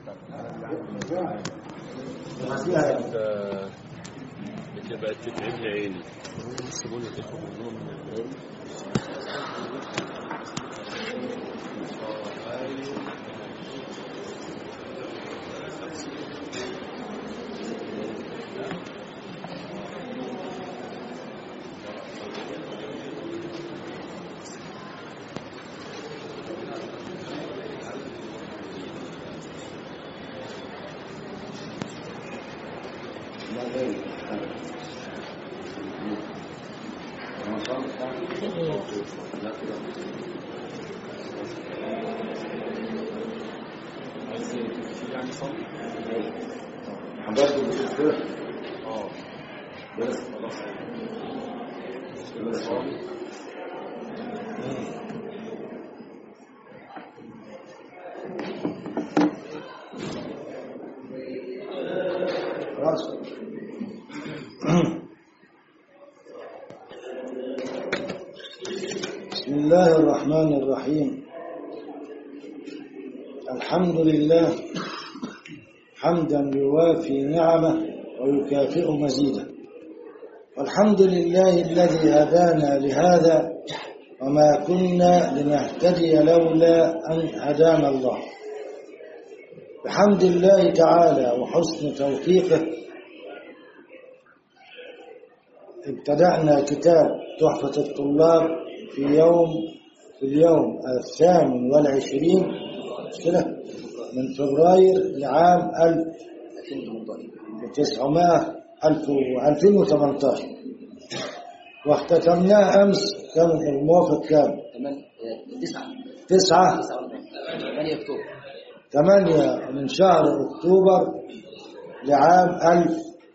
انت بتبقى تتعب لي عيني حضرت الدكتور اه بس خلاص بس خلاص بسم الله الرحمن الرحيم الحمد لله حمدا يوافي نعمه ويكافئ مزيده والحمد لله الذي هدانا لهذا وما كنا لنهتدي لولا أن هدانا الله بحمد الله تعالى وحسن توفيقه ابتدأنا كتاب تحفة الطلاب في يوم في اليوم الثامن والعشرين مش كده من فبراير لعام 1900 2018 واختتمناه أمس كان الموافق كام؟ تمام تسعة تسعة تسعة ثمانية أكتوبر ثمانية من شهر أكتوبر لعام 1000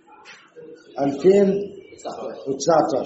2019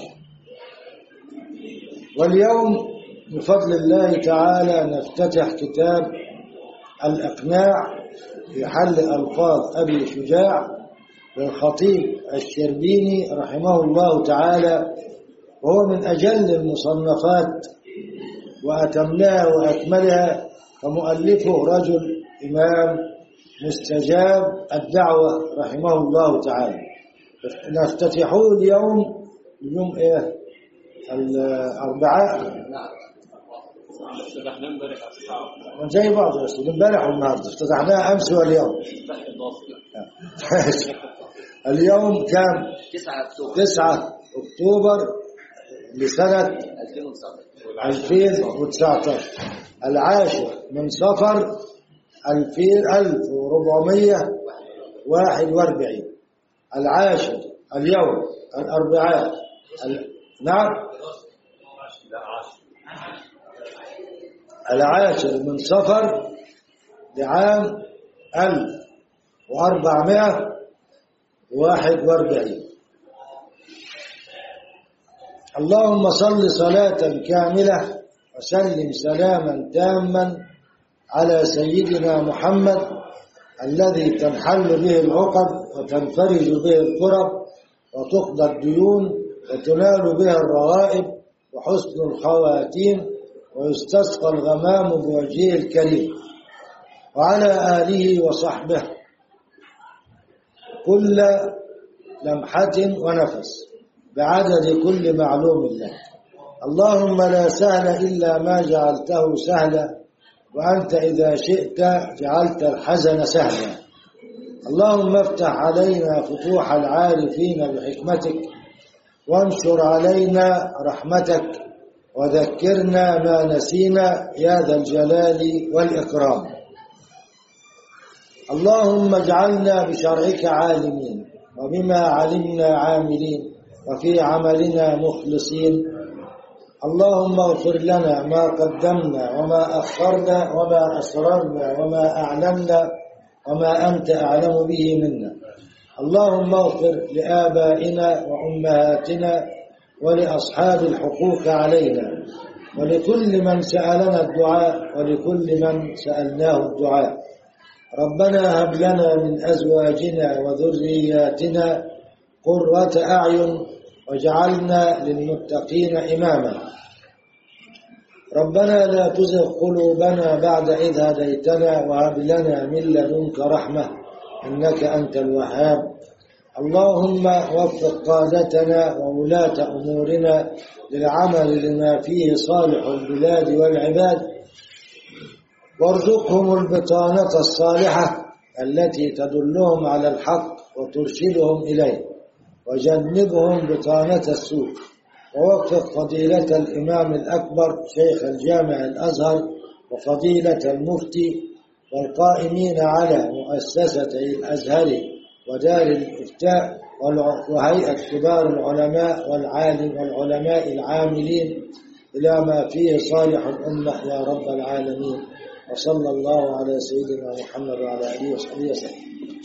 واليوم بفضل الله تعالى نفتتح كتاب الإقناع في حل ألفاظ أبي شجاع للخطيب الشربيني رحمه الله تعالى وهو من أجل المصنفات وأتمها وأكملها فمؤلفه رجل إمام مستجاب الدعوة رحمه الله تعالى نفتتحه اليوم اليوم إيه الأربعاء نعم فتحنا امبارح على الساعة من زي بعض بس امبارح والنهارده افتتحناها امس واليوم فتح الضاف اليوم كام تسعة أكتوبر 9 اكتوبر لسنه 2019 2019 العاشر من صفر 1441 العاشر اليوم الأربعاء ال... نعم العاشر من صفر لعام 1441 اللهم صل صلاة كاملة وسلم سلاما تاما على سيدنا محمد الذي تنحل به العقد وتنفرج به الكرب وتقضى الديون وتنال به الرغائب وحسن الخواتيم ويستسقى الغمام بوجهه الكريم وعلى آله وصحبه كل لمحة ونفس بعدد كل معلوم له اللهم لا سهل إلا ما جعلته سهلا وأنت إذا شئت جعلت الحزن سهلا اللهم افتح علينا فتوح العارفين بحكمتك وانشر علينا رحمتك وذكرنا ما نسينا يا ذا الجلال والإكرام اللهم اجعلنا بشرعك عالمين وبما علمنا عاملين وفي عملنا مخلصين اللهم اغفر لنا ما قدمنا وما أخرنا وما أسررنا وما أعلنا وما أنت أعلم به منا اللهم اغفر لآبائنا وأمهاتنا ولأصحاب الحقوق علينا ولكل من سألنا الدعاء ولكل من سألناه الدعاء ربنا هب لنا من أزواجنا وذرياتنا قرة أعين واجعلنا للمتقين إماما ربنا لا تزغ قلوبنا بعد إذ هديتنا وهب لنا من لدنك رحمة إنك أنت الوهاب اللهم وفق قادتنا وولاة أمورنا للعمل لما فيه صالح البلاد والعباد وارزقهم البطانة الصالحة التي تدلهم على الحق وترشدهم إليه وجنبهم بطانة السوء ووفق فضيلة الإمام الأكبر شيخ الجامع الأزهر وفضيلة المفتي والقائمين على مؤسستي الأزهر ودار الإفتاء والع- وهيئة كبار العلماء والعالم والعلماء العاملين إلى ما فيه صالح الأمة يا رب العالمين وصلى الله على سيدنا محمد وعلى آله وصحبه وسلم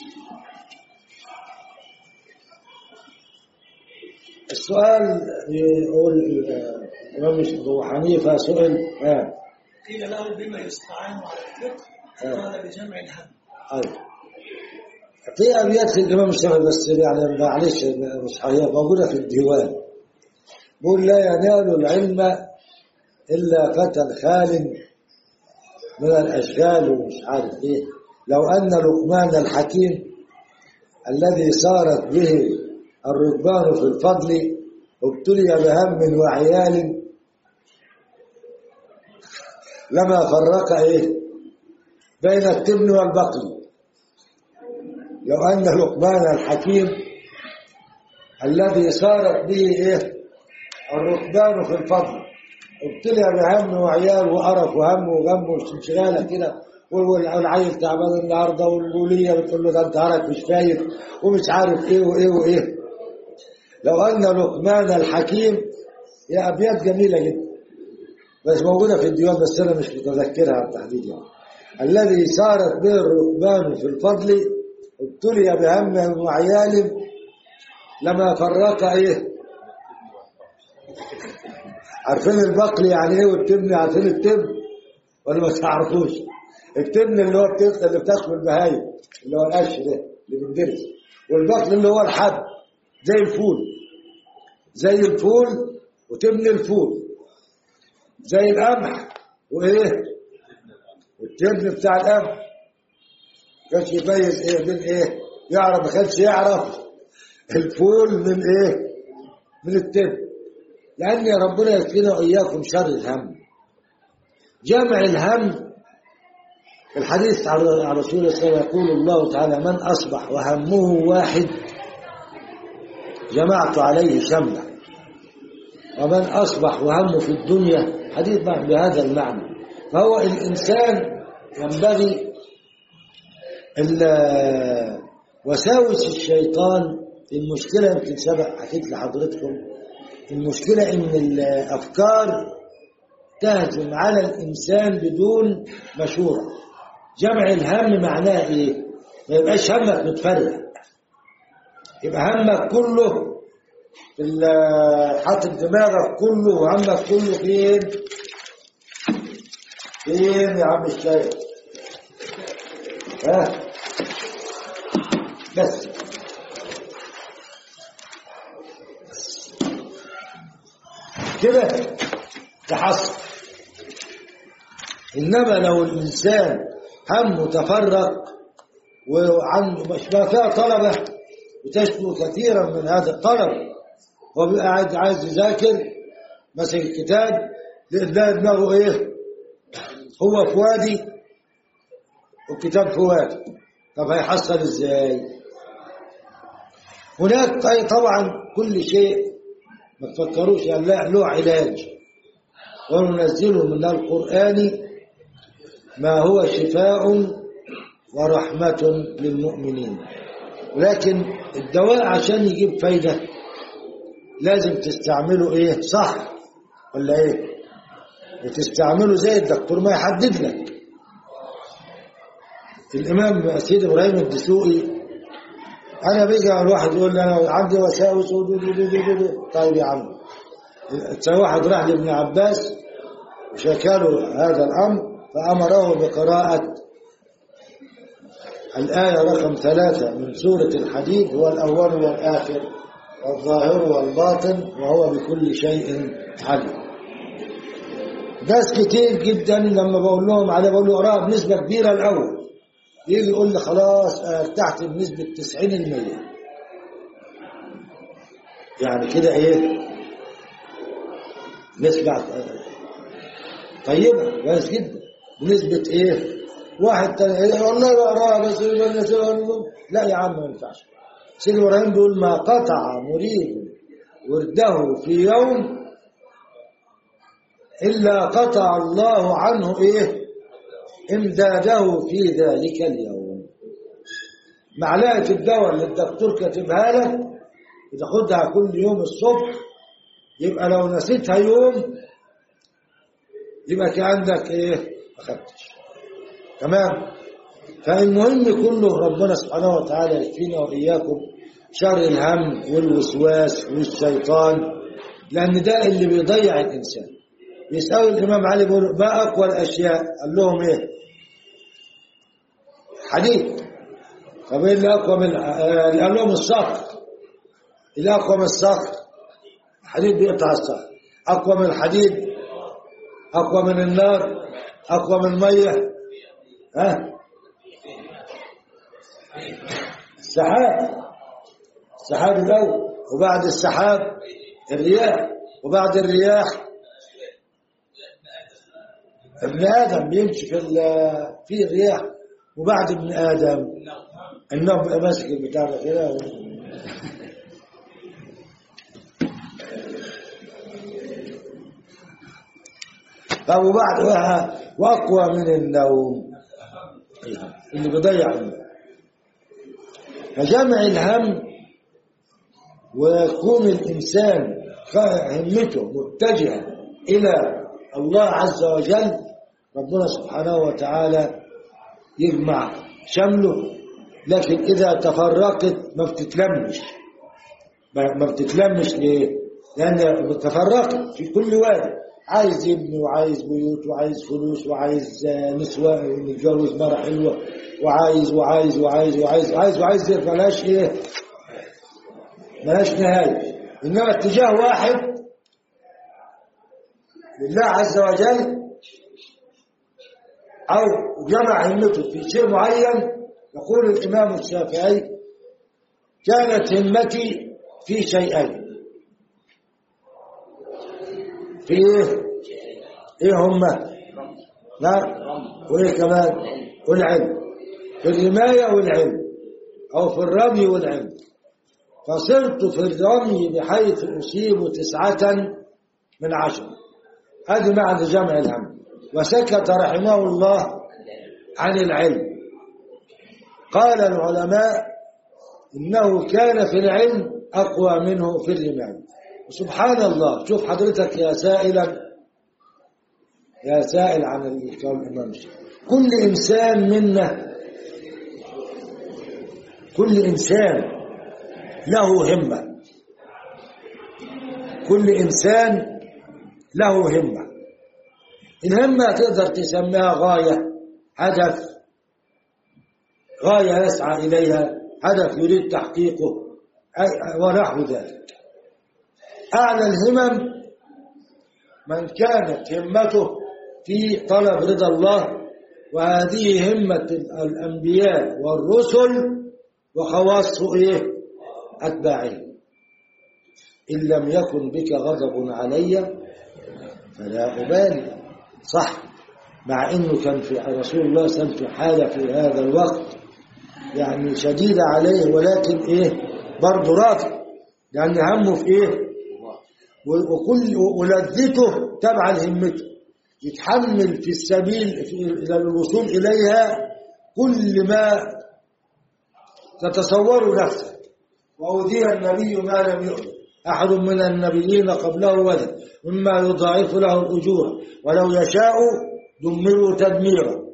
السؤال يقول آه، الإمام أبو حنيفة سئل آه قيل له بما يستعان على الفقه قال بجمع الهم أيوة. في أبيات في الإمام الشافعي بس يعني معلش مش هي موجودة في الديوان بيقول لا ينال العلم إلا فتى خال من الأشغال ومش عارف إيه لو أن لقمان الحكيم الذي سارت به الركبان في الفضل ابتلي بهم وعيال لما فرق إيه بين التبن والبقل لو أن لقمان الحكيم الذي سارت به إيه الركبان في الفضل ابتلي بهم وعيال وقرف وهم وغم وانشغاله كده والعيل تعبان النهارده والوليه بتقول له ده انت عارف مش فايق ومش عارف ايه وايه وايه لو ان لقمان الحكيم يا ابيات جميله جدا بس موجوده في الديوان بس انا مش متذكرها بالتحديد يعني الذي سارت به الركبان في الفضل ابتلي بهم وعيال لما فرق ايه عارفين البقل يعني ايه والتبن عارفين التبن ولا ما تعرفوش التبن اللي هو التبن اللي بتاكله البهايم اللي هو القش ده اللي بندرس والبقل اللي هو الحب زي الفول زي الفول وتبن الفول زي القمح وايه والتبن بتاع القمح كانش يميز ايه من ايه يعرف ما كانش يعرف الفول من ايه من التبن لأن ربنا يكفينا وإياكم شر الهم جمع الهم الحديث عن رسول الله صلى الله عليه وسلم يقول الله تعالى من أصبح وهمه واحد جمعت عليه شمله ومن أصبح وهمه في الدنيا حديث بهذا المعنى فهو الإنسان ينبغي وساوس الشيطان المشكلة يمكن سبق حكيت لحضرتكم المشكلة إن الأفكار تهجم على الإنسان بدون مشورة جمع الهم معناه إيه؟ ما يبقاش همك متفرق يبقى همك كله في حاطط دماغك كله وهمك كله فين؟ فين يا عم الشايف؟ ها؟ بس كده تحصل إنما لو الإنسان همه تفرق وعنده مش ما فيها طلبة بتشكو كثيرا من هذا الطلب هو بيبقى عايز عايز يذاكر ماسك الكتاب تلاقي دماغه ايه هو في وادي والكتاب في وادي طب هيحصل ازاي هناك أي طبعا كل شيء ما تفكروش يعني لا له علاج وننزله من القرآن ما هو شفاء ورحمة للمؤمنين ولكن الدواء عشان يجيب فايدة لازم تستعمله ايه صح ولا ايه وتستعمله زي الدكتور ما يحدد لك الامام سيد ابراهيم الدسوقي انا بيجي الواحد يقول لي انا عندي وساوس طيب يا عم واحد راح لابن عباس وشكاله هذا الامر فامره بقراءه الآية رقم ثلاثة من سورة الحديد هو الأول والآخر والظاهر والباطن وهو بكل شيء عليم ناس كتير جدا لما بقول لهم على بقول له اقراها بنسبة كبيرة الأول يجي يقول لي خلاص أنا ارتحت بنسبة 90% يعني كده ايه نسبة طيبة كويس جدا بنسبة ايه واحد تاني إيه والله بقراها بس لا يا عم ما ينفعش سيدي ابراهيم بيقول ما قطع مريد ورده في يوم إلا قطع الله عنه إيه إمداده في ذلك اليوم معلقة الدواء اللي الدكتور كاتبها لك بتاخدها كل يوم الصبح يبقى لو نسيتها يوم يبقى كان عندك إيه ما خدتش تمام فالمهم كله ربنا سبحانه وتعالى يكفينا وإياكم شر الهم والوسواس والشيطان لأن ده اللي بيضيع الإنسان بيسألوا الإمام علي بيقول ما أقوى الأشياء قال لهم إيه حديد طب إيه اللي أقوى من آه، قال لهم الصخر اللي أقوى من الصخر الحديد بيقطع الصخر أقوى من الحديد أقوى من النار أقوى من المية ها السحاب السحاب الأول وبعد السحاب الرياح وبعد الرياح ابن آدم بيمشي في ال- في الرياح وبعد ابن آدم النوم بقى ماسك البتاع ده كده و- طب وبعد وأقوى من النوم اللي بيضيع النوم فجمع الهم ويكون الإنسان همته متجهة إلى الله عز وجل ربنا سبحانه وتعالى يجمع شمله لكن إذا تفرقت ما بتتلمش ما ما بتتلمش ليه؟ لأن تفرقت في كل وادي عايز يبني وعايز بيوت وعايز فلوس وعايز آه، نسوة نتجوز مرة حلوة وعايز وعايز وعايز وعايز وعايز وعايز ملهاش ايه؟ ملهاش نهاية إنما اتجاه واحد لله عز وجل أو جمع همته في شيء معين يقول الإمام الشافعي كانت همتي في شيئين في إيه؟ إيه هما؟ لا وإيه كمان؟ والعلم في الرماية والعلم أو في الرمي والعلم فصرت في الرمي بحيث أصيب تسعة من عشرة هذه معنى جمع الهم وسكت رحمه الله عن العلم قال العلماء إنه كان في العلم أقوى منه في الرماية سبحان الله شوف حضرتك يا سائلا يا سائل عن الكون الإمام الشافعي. كل إنسان منا كل إنسان له همة كل إنسان له همة الهمة تقدر تسميها غاية هدف غاية يسعى إليها هدف يريد تحقيقه أي- ونحو ذلك أعلى الهمم من كانت همته في طلب رضا الله وهذه همة الأنبياء والرسل وخواص إيه أتباعهم إن لم يكن بك غضب علي فلا أبالي صح مع أنه كان في رسول الله صلى الله عليه وسلم في حالة في هذا الوقت يعني شديدة عليه ولكن إيه برضه راضي لأن همه في إيه وكل ولذته تبع لهمته يتحمل في السبيل في إلى الوصول إليها كل ما تتصور نفسك وأوذي النبي ما لم يؤذي أحد من النبيين قبله ولد مما يضاعف له الأجور ولو يشاء دمروا تدميرا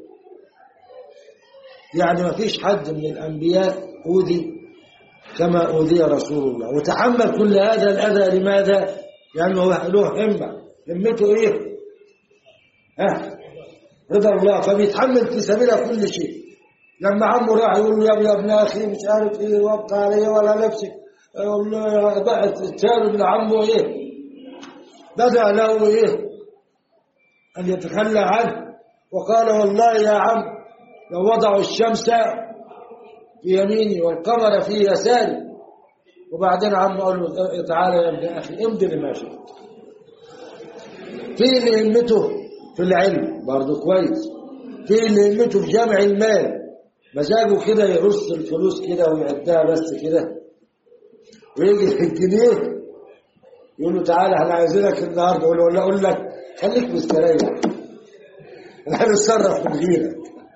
يعني ما فيش حد من الأنبياء أوذي كما أوذي رسول الله وتحمل كل هذا الأذى لماذا؟ لأنه له همة همته إيه؟ ها رضا الله فبيتحمل في سبيلها كل شيء لما عمه راح يقول له يا ابن يا ابن اخي مش عارف ايه وابقى علي ولا نفسك والله بقى تشارب لعمه ايه بدا له ايه أن يتخلى عنه وقال والله يا عم لو وضعوا الشمس في يميني والقمر في يساري وبعدين عم قال له تعالى يا ابن أخي امضي لما شئت في اللي همته في العلم برضه كويس في اللي همته في جمع المال مزاجه كده يرص الفلوس كده ويعدها بس كده ويجي في الجنيه يقول له تعالى احنا عايزينك النهارده يقول له ولا اقول لك خليك مستريح احنا هنتصرف من غيرك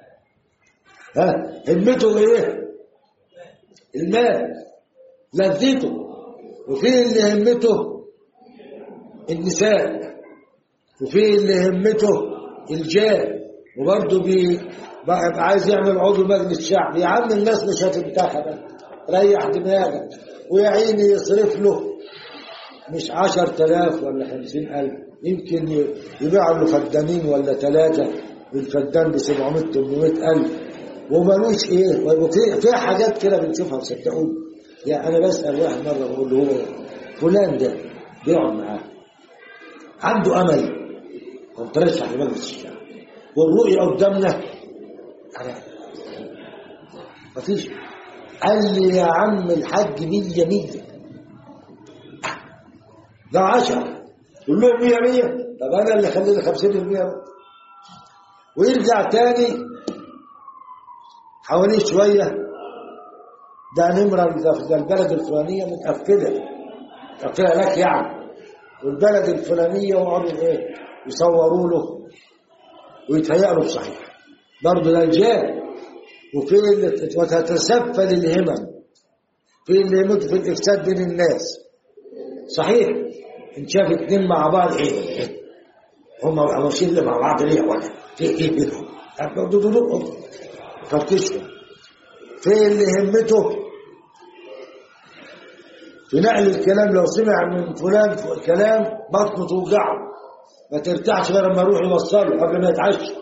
ها همته ايه المال لذته وفي اللي همته النساء وفي اللي همته الجاه وبرضه بي بقى يبقى عايز يعمل عضو مجلس شعب يا عم الناس مش هتنتخبك ريح دماغك ويا عيني يصرف له مش عشر تلاف ولا خمسين ألف يمكن ي- يبيع له فدانين ولا ثلاثة والفدان بسبعمية تمنمية ألف ومالوش إيه وفي في حاجات كده بنشوفها صدقوني يعني أنا بسأل واحد مرة بقول له هو فلان ده بيقعد معاه عنده أمل ومترشح لمجلس الشعب والرؤية قدامنا أنا مفيش قال لي يا عم الحاج مية مية ده عشرة كلهم مية مية طب أنا اللي خليني خمسين المية بقى. ويرجع تاني حواليه شوية ده نمرة ده- ده البلد الفلانية متقفلة متقفلة لك يعني والبلد الفلانية وقعدوا ايه يصوروا له ويتهيأ له بصحيح برضه ده جاء وفي اللي وتتسفل الهمم في اللي يموت في الإفساد بين الناس صحيح ان شاف اتنين مع بعض ايه هم ماشيين اللي مع بعض ليه ولا في ايه بينهم فركشهم في اللي همته في نقل الكلام لو سمع من فلان كلام بطنه توجعه ما ترتاحش غير لما يروح يوصله قبل ما يتعشى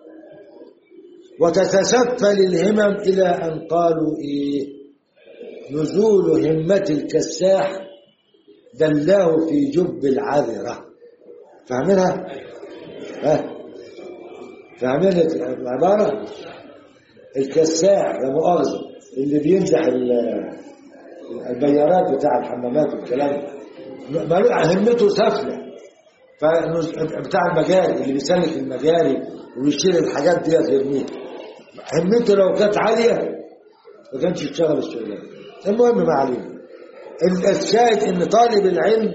وتتسفل الهمم إلى أن قالوا إيه نزول همة الكساح دلاه في جب العذرة فاهمينها؟ ها فاهمين العبارة؟ الكساح لا مؤاخذة اللي بيمسح ال- البيارات بتاع الحمامات والكلام ده مالو- همته سفلة فنز- بتاع المجاري اللي بيسلك المجاري ويشيل الحاجات دي يرميها همته لو كانت عالية ما كانش يشتغل الشغلانة المهم ما علينا الشاهد ان طالب العلم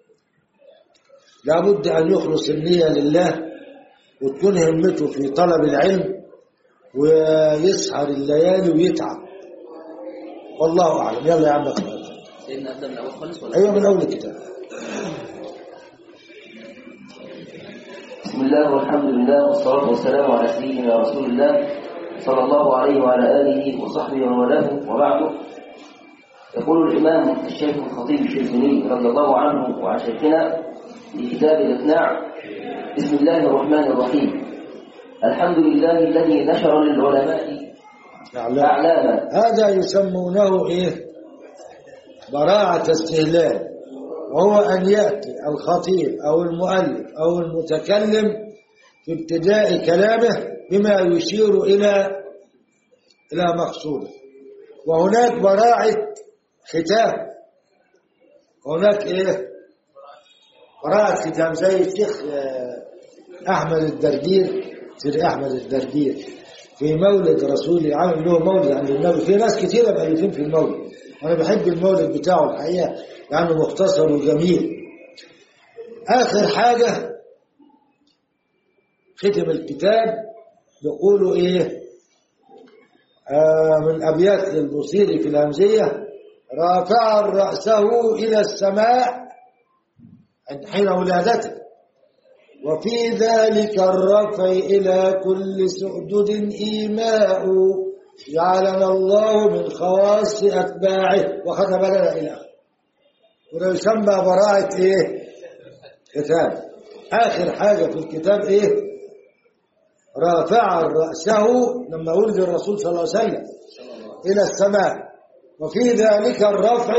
لابد ان يخلص النية لله وتكون همته في طلب العلم ويسهر الليالي ويتعب والله اعلم يلا يا عم اقرا سيدنا أبدأ من الأول خالص ولا ايوه من اول الكتاب بسم الله والحمد لله والصلاة والسلام على سيدنا رسول الله صلى الله عليه وعلى آله وصحبه ومن والاه وبعد يقول الإمام الشيخ الخطيب الشربيني رضي الله عنه وعن شيخنا في كتاب الإقناع بسم الله الرحمن الرحيم الحمد لله الذي نشر للعلماء أعلام. أعلاما هذا يسمونه ايه براعة استهلال وهو أن يأتي الخطيب أو المؤلف أو المتكلم في ابتداء كلامه بما يشير إلى إلى مقصوده وهناك براعة ختام هناك إيه براعة ختام زي الشيخ آه، أحمد الدردير سيد أحمد الدردير في مولد رسول عامل له مولد عند النبي في ناس كثيرة مؤلفين في المولد أنا بحب المولد بتاعه الحقيقة لأنه مختصر وجميل آخر حاجة ختم الكتاب يقولوا إيه آه من أبيات البصيري في الهمزية رافعا رأسه إلى السماء عند حين ولادته وفي ذلك الرفع إلى كل سؤدد إيماء جعلنا الله من خواص أتباعه وختم لنا إلى آخره وده يسمى براعة إيه؟ كتاب آخر حاجة في الكتاب إيه؟ رافعا رأسه لما ولد الرسول صلى الله عليه وسلم إلى السماء وفي ذلك الرفع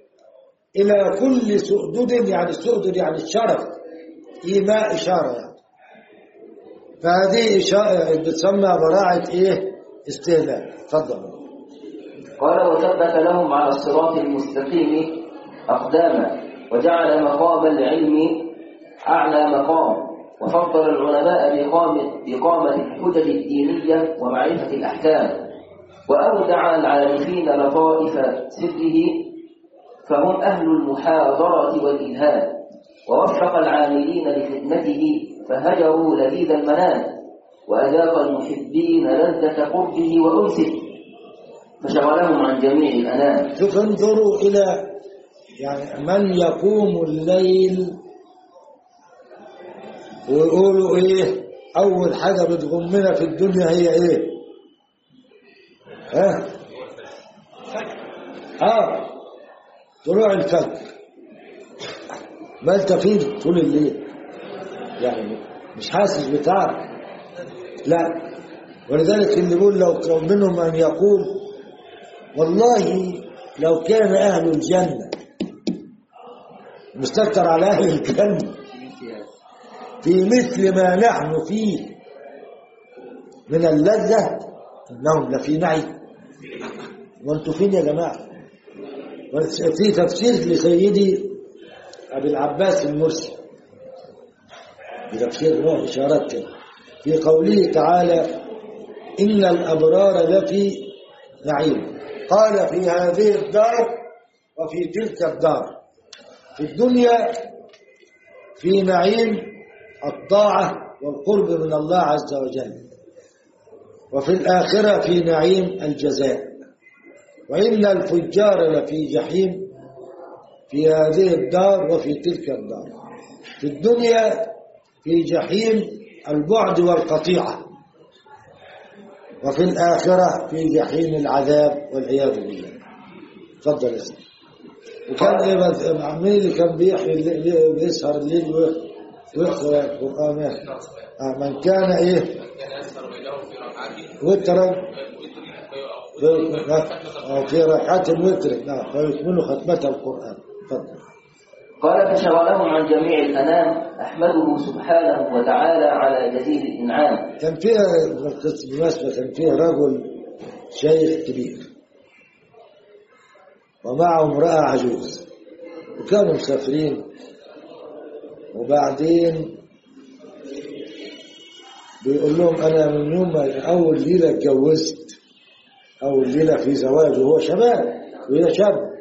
إلى كل سؤدد يعني السؤدد يعني الشرف إيماء إشارة يعني فهذه إشارة بتسمى براعة إيه استهلال تفضل قال وثبت لهم على الصراط المستقيم أقداما وجعل مقام العلم أعلى مقام وفضل العلماء بإقامة, بإقامة الحجج الدينية ومعرفة الأحكام وأودع العارفين لطائف سره فهم أهل المحاضرة والإلهام ووفق العاملين لخدمته فهجروا لذيذ المنام وأذاق المحبين لذة قربه وأنسه فشغلهم عن جميع الأنام شوف انظروا إلى يعني من يقوم الليل ويقولوا إيه أول حاجة بتغمنا في الدنيا هي إيه ها آه طلوع الفجر ما أنت فين طول الليل يعني مش حاسس بتعب لا ولذلك اللي يقول لو كان منهم من يقول والله لو كان أهل الجنة مستكتر على أهل الجنة في مثل ما نحن فيه من اللذة إنهم لفي نعيم وانتوا فين يا جماعة في تفسير لسيدي أبي العباس المرسي بتفسير له إشارات كده في قوله تعالى إن الأبرار لفي نعيم قال في هذه الدار وفي تلك الدار في الدنيا في نعيم الطاعة والقرب من الله عز وجل وفي الآخرة في نعيم الجزاء وإن الفجار لفي جحيم في هذه الدار وفي تلك الدار في الدنيا في جحيم البعد والقطيعة وفي الآخرة في جحيم العذاب والعياذ بالله تفضل يا سيدي وكان ايه بس- مين اللي كان بيحيي الليل- بيسهر الليل ويق- ويقرا القران آه، من كان ايه وترا في- في ركعة الوتر نعم فيكمل ختمة القرآن تفضل قال فشغلهم عن جميع الأنام أحمده سبحانه وتعالى على جزيل الإنعام كان فيها بالمناسبة كان فيها رجل شيخ كبير ومعه امرأة عجوز وكانوا مسافرين وبعدين بيقول لهم أنا من يوم ما أول ليلة اتجوزت أول ليلة في زواج وهو شباب وهي شاب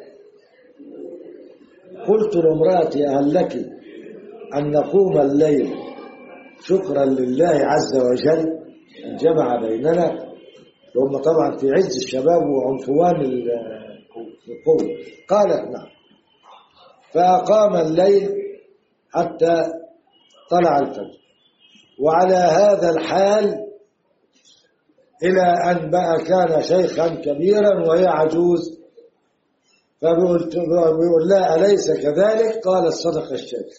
قلت لامرأتي هل لك أن نقوم الليل شكرا لله عز وجل أن جمع بيننا وهم طبعا في عز الشباب وعنفوان ال- القوة قالت نعم فأقام الليل حتى طلع الفجر وعلى هذا الحال إلى أن بقى كان شيخا كبيرا وهي عجوز فبيقول بيقول لها أليس كذلك قال الصدق الشيخ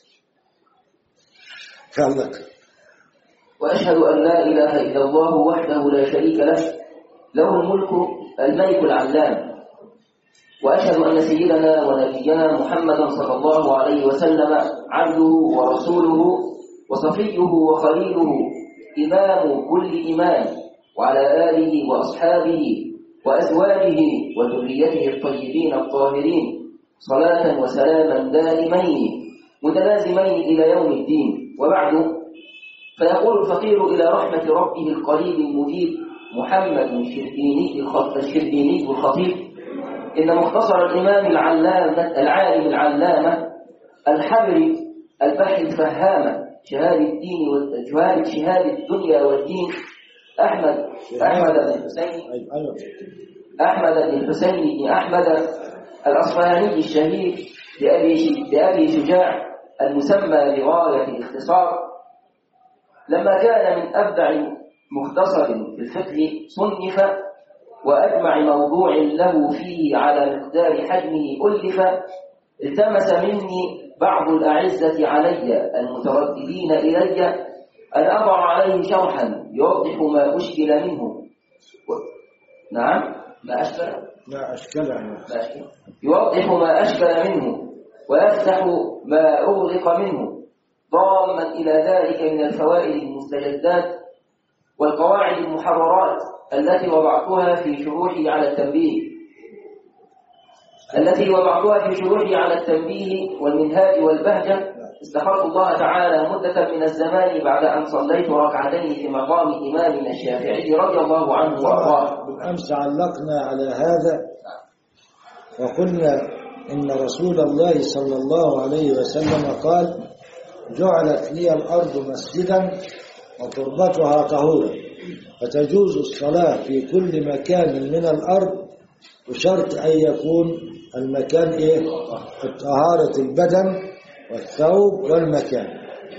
قال لك وأشهد أن لا إله إلا الله وحده لا شريك له له الملك الملك العلام وأشهد أن سيدنا ونبينا محمدا صلى الله عليه وسلم عبده ورسوله وصفيه وخليله إمام كل إمام وعلى آله وأصحابه وأزواجه وذريته الطيبين الطاهرين صلاة وسلاما دائمين متلازمين إلى يوم الدين وبعد فيقول الفقير إلى رحمة ربه القريب المجيب محمد الشربيني الخط- الشربيني الخطيب إن مختصر الإمام العلامة العالم العلامة الحبر البحر الفهامة شهاد الدين وال- شهادة شهاد الدنيا والدين أحمد أحمد بن الحسين أيوة أيوة أحمد بن الحسين بن أحمد الأصفهاني الشهير بأبي بأبي شجاع المسمى بغاية الاختصار لما كان من أبدع مختصر في الفقه صنف وأجمع موضوع له فيه على مقدار حجمه ألف التمس مني بعض الأعزة علي المترددين إلي أن أضع عليه شرحا يوضح ما أشكل منه و... نعم ما أشكل لا أشكال يعني ما أشكل يوضح ما أشكل منه ويفتح ما أغلق منه ضاما إلى ذلك من الفوائد المستجدات والقواعد المحررات التي وضعتها في شروحي على التنبيه التي وضعتها في شروحي على التنبيه والمنهاج والبهجة استخرت الله تعالى مدة من الزمان بعد أن صليت ركعتين في مقام إمامنا الشافعي رضي الله عنه وأرضاه بالأمس علقنا على هذا وقلنا إن رسول الله صلى الله عليه وسلم قال جعلت لي الأرض مسجدا وتربتها طهورا فتجوز الصلاة في كل مكان من الأرض بشرط أن يكون المكان إيه؟ طهارة البدن والثوب والمكان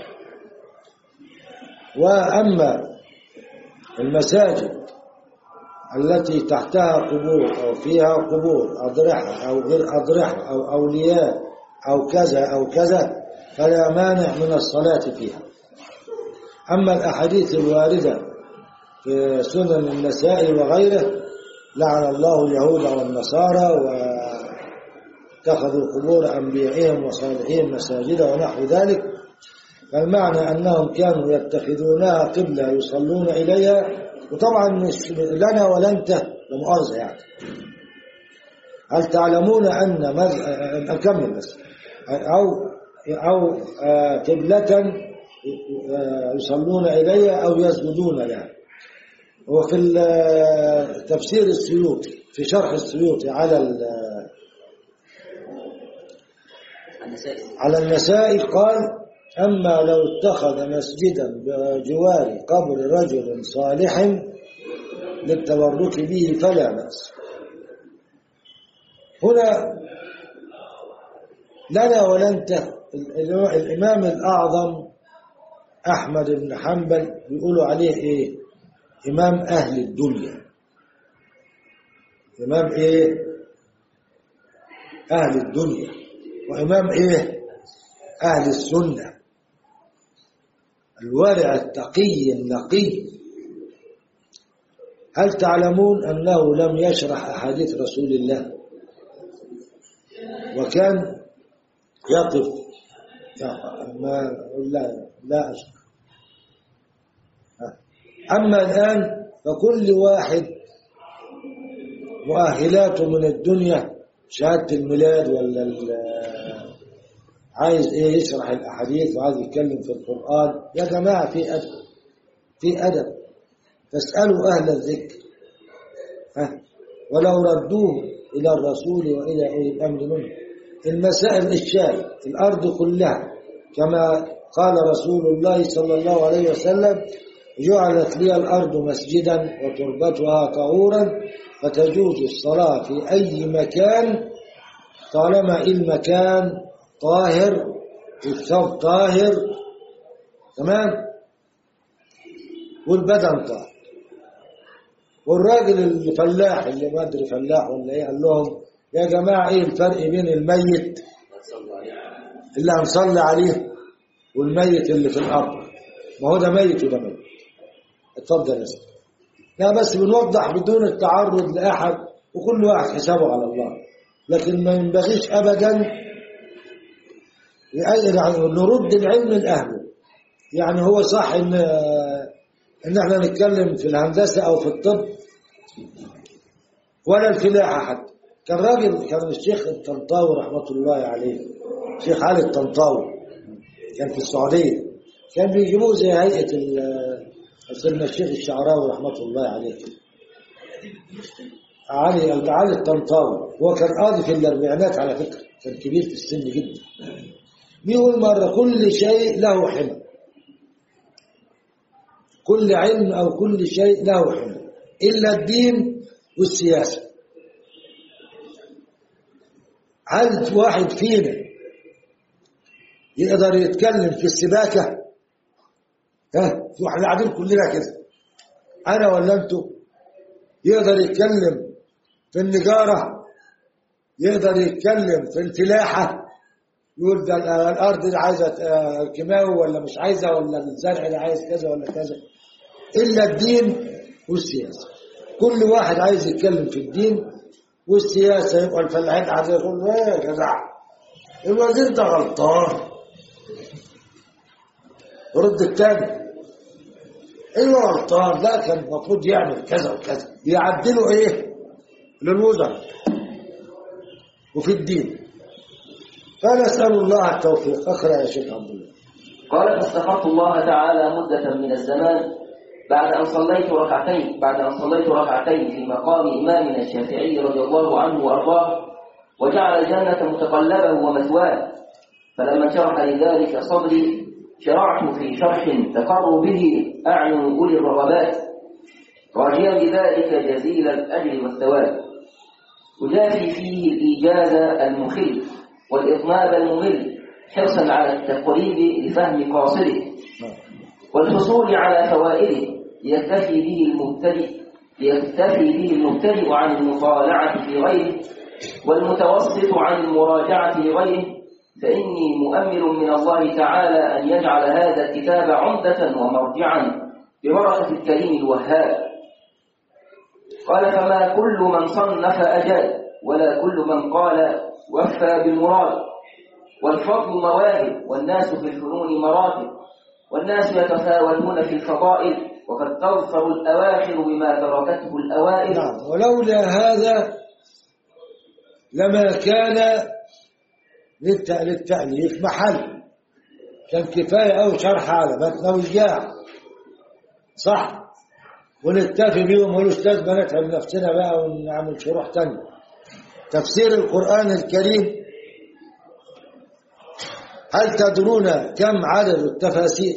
وأما المساجد التي تحتها قبور أو فيها قبور أضرحة أو غير أضرحة أو أولياء أو كذا أو كذا فلا مانع من الصلاة فيها أما الأحاديث الواردة في سنن النساء وغيره لعن الله اليهود والنصارى واتخذوا قبور أنبيائهم وصالحين مساجد ونحو ذلك فالمعنى أنهم كانوا يتخذونها قبلة يصلون إليها وطبعا مش لنا ولا أنت لمؤاخذة يعني هل تعلمون أن مز... أكمل بس أو أو آه، قبلة آه، يصلون إليها أو يسجدون لها وفي ال- تفسير السيوطي في شرح السيوطي على ال- النسائي على النسائي قال أما لو اتخذ مسجدا بجوار قبر رجل صالح للتبرك به فلا بأس هنا لنا ولا انت ال- الإمام الأعظم أحمد بن حنبل بيقولوا عليه إيه إمام أهل الدنيا إمام إيه أهل الدنيا وإمام إيه أهل السنة الورع التقي النقي هل تعلمون أنه لم يشرح أحاديث رسول الله وكان يقف ما لا لا أشرح أما الآن فكل واحد مؤهلاته من الدنيا شهادة الميلاد ولا ال- عايز ايه يشرح الاحاديث وعايز يتكلم في القرآن يا جماعة في أدب في أدب فاسألوا أهل الذكر ها ولو ردوه إلى الرسول وإلى أولي الأمر منه المسائل الشاي الأرض كلها كما قال رسول الله صلى الله عليه وسلم جعلت لي الأرض مسجدا وتربتها طهورا فتجوز الصلاة في أي مكان طالما المكان طاهر والثوب طاهر تمام والبدن طاهر والراجل اللي فلاح اللي ما ادري فلاح ولا ايه قال لهم يا جماعه ايه الفرق بين الميت اللي هنصلي عليه والميت اللي في الارض ما هو ده ميت وده ميت اتفضل يا سيدي لا بس بنوضح بدون التعرض لاحد وكل واحد حسابه على الله لكن ما ينبغيش ابدا يعني نرد العلم لاهله يعني هو صح ان ان احنا نتكلم في الهندسه او في الطب ولا الفلاحه حتى كان راجل كان الشيخ الطنطاوي رحمه الله عليه الشيخ علي الطنطاوي كان في السعوديه كان بيجيبوه زي هيئه ال- سيدنا الشيخ الشعراوي رحمه الله عليه علي علي الطنطاوي هو كان قاضي في الاربعينات على فكره كان كبير في السن جدا بيقول مره كل شيء له حمى كل علم أو كل شيء له حمى إلا الدين والسياسة هل واحد فينا يقدر يتكلم في السباكة ها واحنا قاعدين كلنا كده أنا ولا أنتوا يقدر يتكلم في النجارة يقدر يتكلم في الفلاحة يقول ده الأرض دي عايزة آه، كيماوي ولا مش عايزة ولا الزرع ده عايز كذا ولا كذا إلا الدين والسياسة كل واحد عايز يتكلم في الدين والسياسة يبقى الفلاحين عايز يقول ايه يا جدع الوزير ده غلطان رد التاني ايوه غلطان لا كان المفروض يعمل كذا وكذا يعدلوا ايه للوزراء وفي الدين فنسأل الله التوفيق اقرأ يا شيخ عبد الله قال فاستغفرت الله تعالى مدة من الزمان بعد أن صليت ركعتين بعد أن صليت ركعتين في مقام إمامنا الشافعي رضي الله عنه وأرضاه وجعل الجنة متقلبه ومثواه فلما انشرح لذلك صدري شرعت في شرح تقر به أعين أولي الرغبات راجيا بذلك جزيل الأجر والثواب أجافي فيه الإيجاز المخل والإطناب الممل حرصا على التقريب لفهم قاصده والحصول على فوائده يكتفي به المبتدئ يكتفي به المبتدئ عن المطالعة في غيره والمتوسط عن المراجعة لغيره فإني مؤمل من الله تعالى أن يجعل هذا الكتاب عمدة ومرجعا ببركة الكريم الوهاب قال فما كل من صنف أجاد ولا كل من قال وفى بالمراد والفضل مواهب والناس في الفنون مراتب والناس يتفاوتون في الفضائل وقد تظفر الأواخر بما تركته الأوائل نعم ولولا هذا لما كان للت- للتأليف محل كان كفاية أو شرح على متن وجاع صح ونكتفي بيهم ملوش لازمة نتعب نفسنا بقى ونعمل شروح تانية تفسير القرآن الكريم هل تدرون كم عدد التفاسير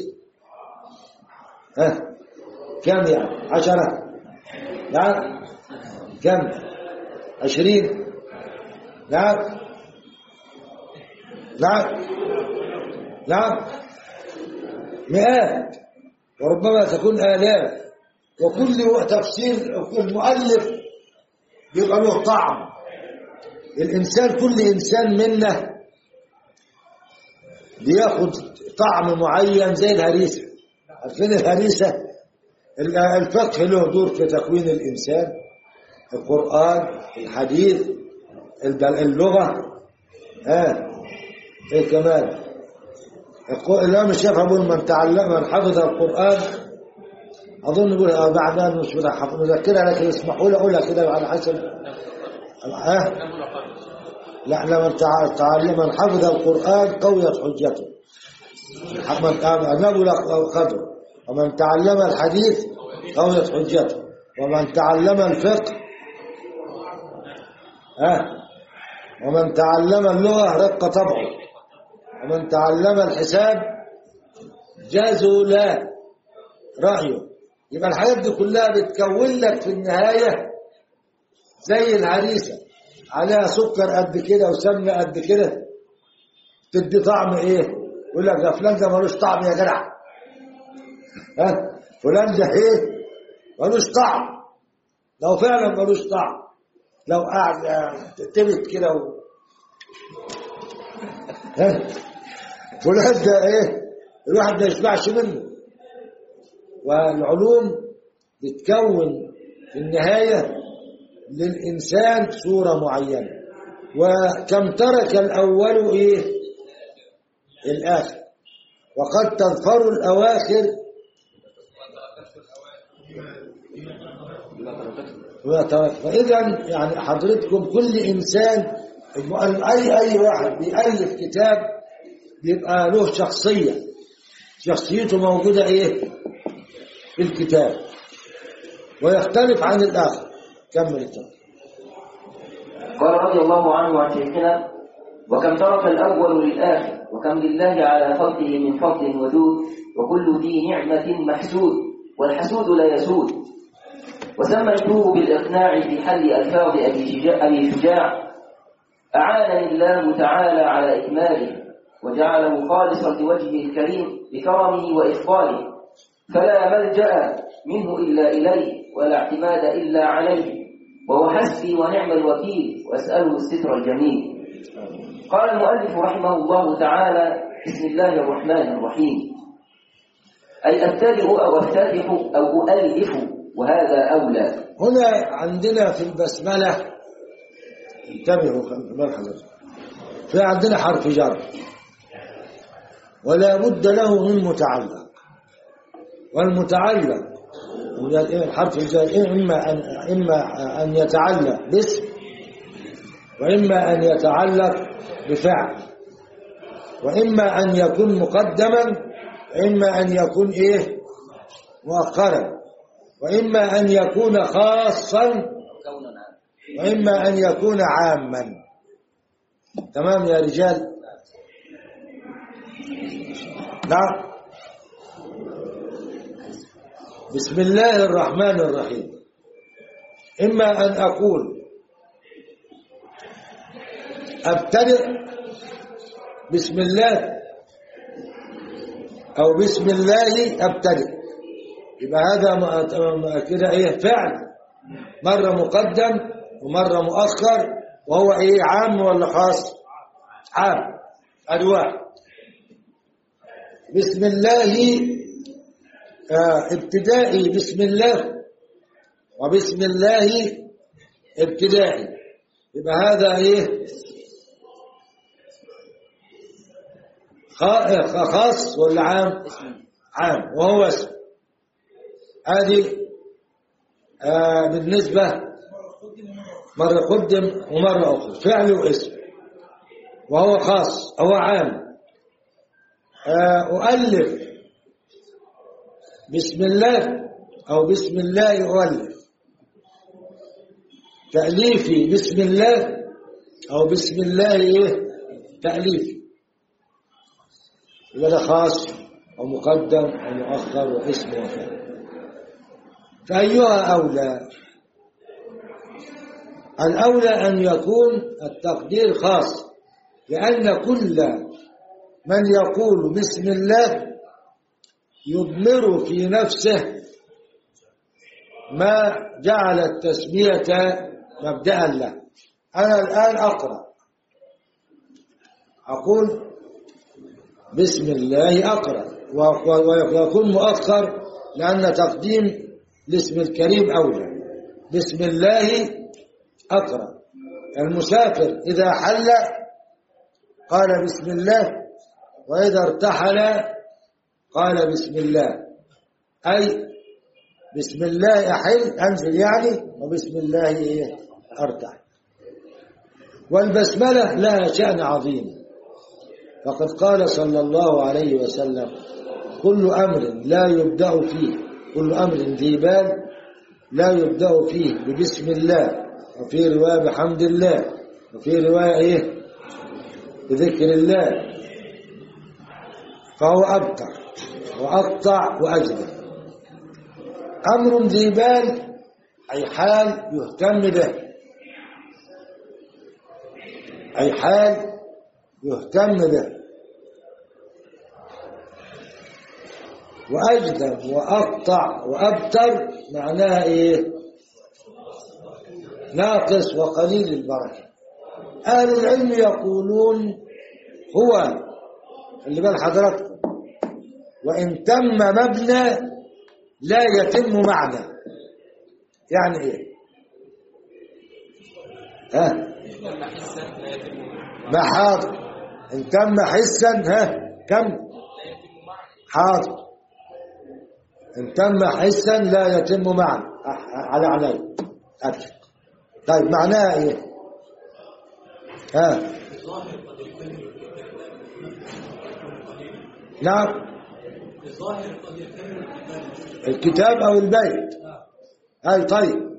ها كم يعني عشرة نعم كم عشرين نعم نعم نعم مئات وربما تكون آلاف وكل تفسير وكل مؤلف بيبقى له طعم الإنسان كل إنسان منا بياخد طعم معين زي الهريسة عارفين الهريسة ال- الفقه له دور في تكوين الإنسان القرآن الحديث الب- اللغة ها ايه كمان الق- الإمام الشافعي بيقول من تعلم من حفظ القرآن أظن يقول آه بعد أن مش مذكرها مذكرها لكن اسمحوا لي أقولها كده على حسب ها لا لمن تع- تعلم من حفظ القرآن قويت حجته من نبل قدره ومن تعلم الحديث قويت حجته ومن تعلم الفقه ها ومن تعلم اللغة رق طبعه ومن تعلم الحساب جازوا لا رأيه يبقى الحاجات دي كلها بتكون لك في النهاية زي الهريسة عليها سكر قد كده وسمنة قد كده تدي طعم ايه يقول لك ده فلان ده ملوش طعم يا جدع ها فلان ده ايه ملوش طعم لو فعلا ملوش طعم لو قاعد آه، تبت كده و... ها فلان ده ايه الواحد ما يشبعش منه والعلوم بتكون في النهاية للإنسان صورة معينة وكم ترك الأول إيه الآخر وقد تظفر الأواخر فإذا يعني حضرتكم كل إنسان المؤل- أي أي واحد بيألف كتاب بيبقى له شخصية شخصيته موجودة إيه في الكتاب ويختلف عن الآخر كمل الكتاب قال رضي الله عنه عن شيخنا وكم ترك الأول للآخر وكم لله على خلقه من فضل وجود وكل ذي نعمة محسود والحسود لا يسود وسميته بالإقناع في حل ألفاظ أبي شجاع, أبي شجاع أعانني الله تعالى على إكماله وجعله خالصا لوجهه الكريم بكرمه وإفضاله فلا ملجأ منه إلا إليه ولا اعتماد إلا عليه وهو حسبي ونعم الوكيل وأسأله الستر الجميل قال المؤلف رحمه الله تعالى بسم الله الرحمن الرحيم أي أبتدئ أو أفتتح أو أؤلف وهذا أولى هنا عندنا في البسملة انتبهوا مرحبا في عندنا حرف جر ولا بد له من متعلق والمتعلق الحرف الجر إما أن إما أن يتعلق باسم وإما أن يتعلق بفعل وإما أن يكون مقدما وإما أن يكون إيه مؤخرا وإما أن يكون خاصا كون عام وإما أن يكون عاما تمام يا رجال نعم بسم الله الرحمن الرحيم إما أن أقول أبتدئ بسم الله أو بسم الله أبتدئ يبقى هذا م- م- كده إيه فعل مرة مقدم ومرة مؤخر وهو إيه عام ولا خاص عام أدواء بسم الله آه ابتدائي بسم الله وبسم الله ابتدائي يبقى هذا ايه خا- خاص ولا عام عام وهو اسم هذه آه بالنسبة مرة قدم ومرة أخرى فعل واسم وهو خاص هو عام آه أؤلف بسم الله أو بسم الله أؤلف تأليفي بسم الله أو بسم الله إيه تأليفي يبقى ده خاص أو مقدم أو مؤخر واسم وفعل فأيها أولى الأولى أن يكون التقدير خاص لأن كل من يقول بسم الله يضمر في نفسه ما جعل التسمية مبدأ له أنا الآن أقرأ أقول بسم الله أقرأ و- و- ويكون مؤخر لأن تقديم الاسم الكريم أولى بسم الله أقرأ المسافر إذا حل قال بسم الله وإذا ارتحل قال بسم الله أي بسم الله أحل أنزل يعني وبسم الله إيه أرتح والبسملة لها شأن عظيم فقد قال صلى الله عليه وسلم كل أمر لا يبدأ فيه كل أمر ذي بال لا يبدأ فيه ببسم الله وفي رواية بحمد الله وفي رواية إيه بذكر الله فهو أبتر وأقطع وأجدر أمر ذي بال أي حال يهتم به أي حال يهتم به وأجدر وأقطع وأبتر معناها إيه ناقص وقليل البركة أهل العلم يقولون هو اللي بال حضراتكم وإن تم مبنى لا يتم معنى يعني إيه ها ما حاضر إن تم حسا ها كم حاضر إن تم حسا لا يتم معنى أح- على علي أبشر طيب معناها إيه ها نعم الكتاب أو البيت أي طيب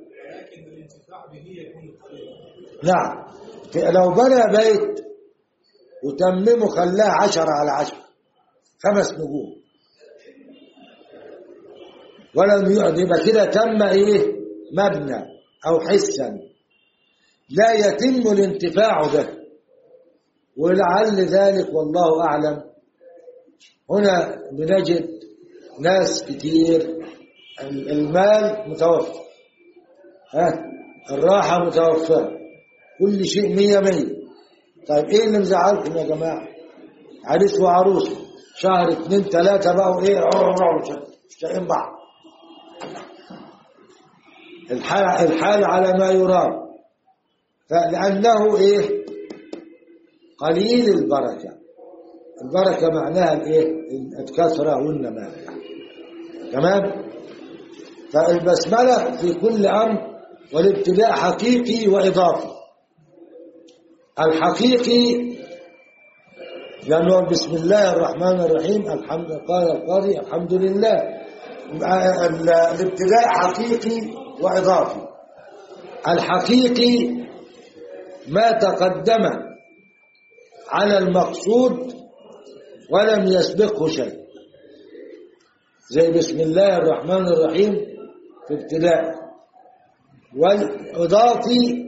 نعم في- لو بنى بيت وتممه خلاه عشرة على عشرة خمس نجوم ولم يقعد يبقى كده تم ايه مبنى او حسا لا يتم الانتفاع به ولعل ذلك والله اعلم هنا بنجد ناس كتير ال- المال متوفر ها الراحة متوفرة كل شيء مية مية طيب ايه اللي مزعلكم يا جماعة عريس وعروسة شهر اتنين تلاتة بقوا ايه عرعوا مش طايقين بعض الحال, الحال على ما يرام فلأنه ايه قليل البركة البركة معناها الايه الكثرة والنماء تمام فالبسملة في كل أمر والابتداء حقيقي وإضافي الحقيقي لأنه بسم الله الرحمن الرحيم الحمد قال القاضي الحمد لله ال- الابتداء حقيقي وإضافي الحقيقي ما تقدم على المقصود ولم يسبقه شيء زي بسم الله الرحمن الرحيم في ابتداء والإضافي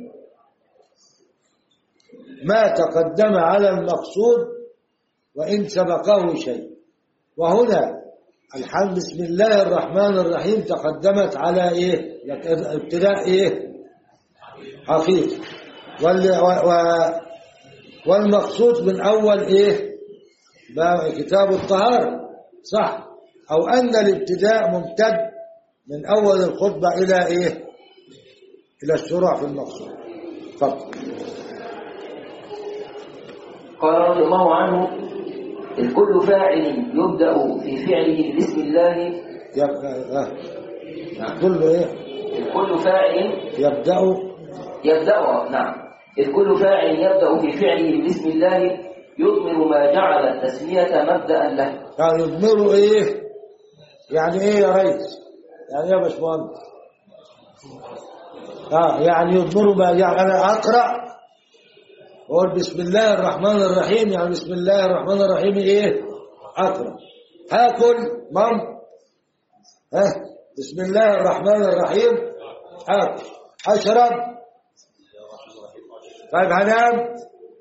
ما تقدم على المقصود وإن سبقه شيء وهنا الحمد بسم الله الرحمن الرحيم تقدمت على إيه ابتداء إيه حقيقي وال و و والمقصود من أول إيه بقى كتاب الطهارة صح أو أن الابتداء ممتد من أول الخطبة إلى إيه إلى الشروع في المقصود تفضل قال رضي الله عنه إذ كل فاعل يبدأ في فعله بسم الله يبقى آه. كله إيه إذ كل فاعل يبدأ يبدأ نعم إذ كل فاعل يبدأ في فعله بسم الله يضمر ما جعل التسمية مبدأ له يعني يضمروا إيه يعني إيه يا ريس يعني إيه يا باشمهندس آه يعني يضمروا ما يعني أنا أقرأ وأقول بسم الله الرحمن الرحيم يعني بسم الله الرحمن الرحيم إيه أقرأ هاكل مام ها بسم الله الرحمن الرحيم هاكل أشرب طيب هنام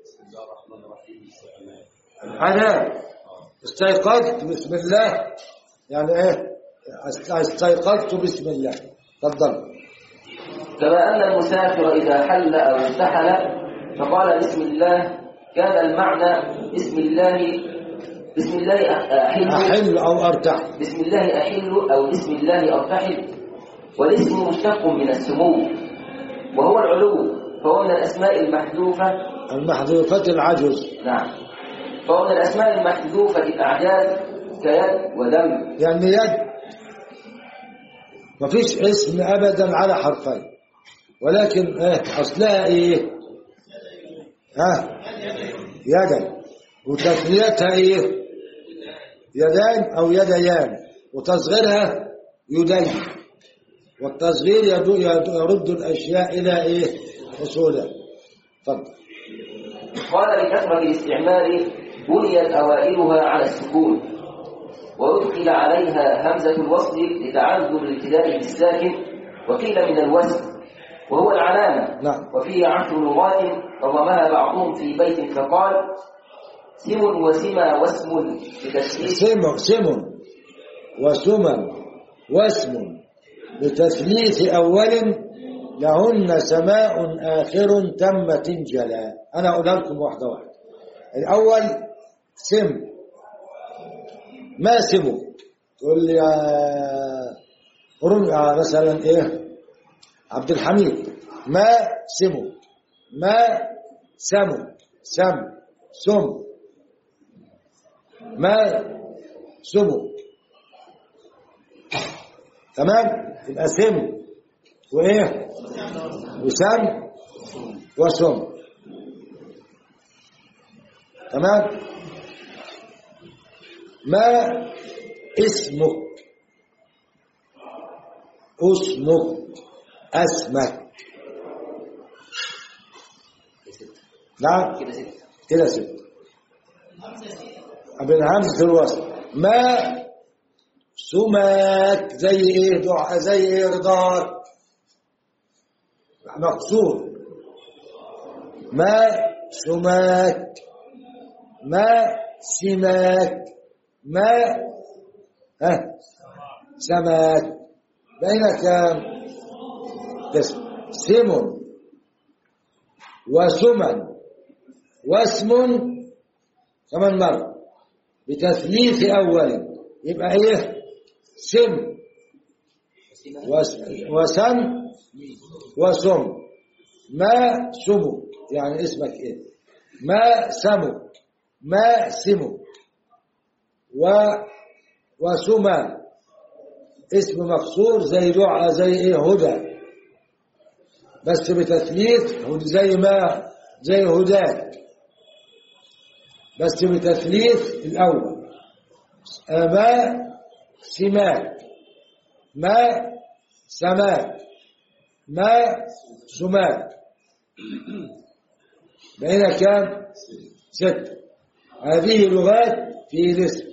هنام استيقظت بسم الله يعني ايه استيقظت بسم الله تفضل كما أن المسافر إذا حل أو ارتحل فقال بسم الله كان المعنى بسم الله بسم الله أحل احل او ارتاح بسم الله أحل أو بسم الله أرتحل والاسم مشتق من السمو وهو العلو فهو من الأسماء المحذوفة المحذوفات العجز نعم فهو من الأسماء المحذوفة الأعجاز كيد ودم يعني يد مفيش اسم ابدا على حرفين ولكن ايه اصلها ايه ها يدا وتسميتها ايه يدان او يديان وتصغيرها يدين والتصغير يدو- يدو- يرد الاشياء الى ايه اصولها تفضل قال لكثرة الاستعمال بنيت أوائلها على السكون وأدخل عليها همزة الوصل لتعذر الابتداء بالساكن وقيل من الوزن وهو العلامة نعم. وفيه عشر لغات نظمها بعضهم في بيت فقال سم وسما واسم بتشكيل سم سم وسمن واسم بتثليث أول لهن سماء آخر تم تنجلا أنا أقولها لكم واحدة واحدة الأول سم ما سمو تقول لي يا قرن آه مثلا إيه عبد الحميد ما سمو ما سمو سم سم ما سمو تمام يبقى سم وايه وسم وسم تمام ما اسمك اسمك اسمك نعم كده ستة كده ست ابن همزة الوصل ما سمك زي ايه دعاء زي ايه رضاك مقصود ما سماك ما سماك ما ها سماك بين كام قسم سم وسمن واسم كمان مرة بتثليث أول يبقى إيه سم وس- وسم وسم ما سمو يعني اسمك إيه ما سمو ما سمو و وسما اسم مكسور زي دعاء زي ايه هدى بس بتثليث زي ما زي هداك بس بتثليث الأول ما سماك ما سماك ما سماك بقينا كام ستة هذه لغات في الاسم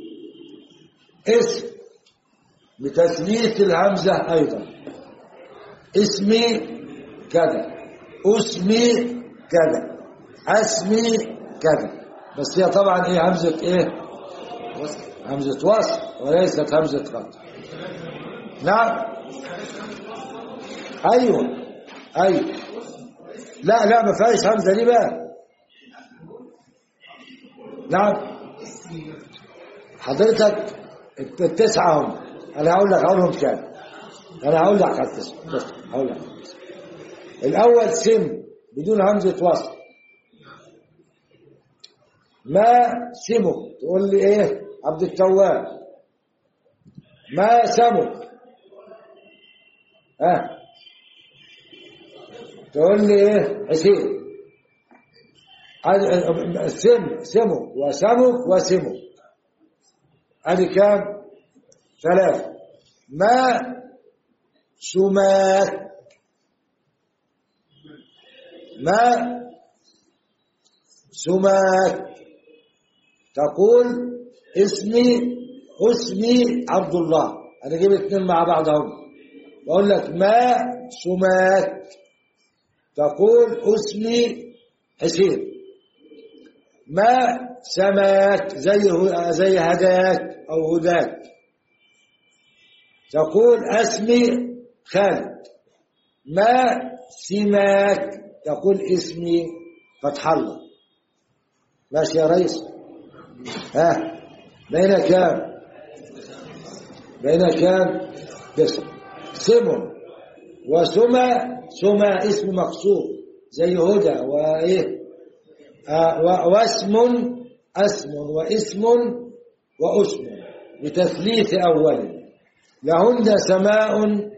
اسم بتثليث الهمزة أيضا اسمي كذا اسمي كذا اسمي كذا بس هي طبعا ايه همزة ايه همزة وصل وليست همزة قطع نعم ايوه ايوه لا لا ما فيهاش همزة دي بقى نعم حضرتك التسعة هم انا هقول لك هقولهم كام انا هقول لك على التسعة بس هقول لك على التسعة. الاول سم بدون همزة وصل ما سمك تقول لي ايه عبد التواب ما سمك ها أه. تقول لي ايه حسين سم سمك وسمك وسمك ادي كام ثلاثة ما سماك ما سماك تقول اسمي اسمي عبد الله انا جيب اثنين مع بعض اهو بقول لك ما سماك تقول اسمي حسين ما سماك زي زي هداك او هداك تقول اسمي خالد ما سماك تقول اسمي فتح الله ماشي يا ريس ها بين كام بين كام تسع سم وسمى سمى اسم مقصود زي هدى وايه آه واسم اسم واسم واسم بتثليث اول لهن سماء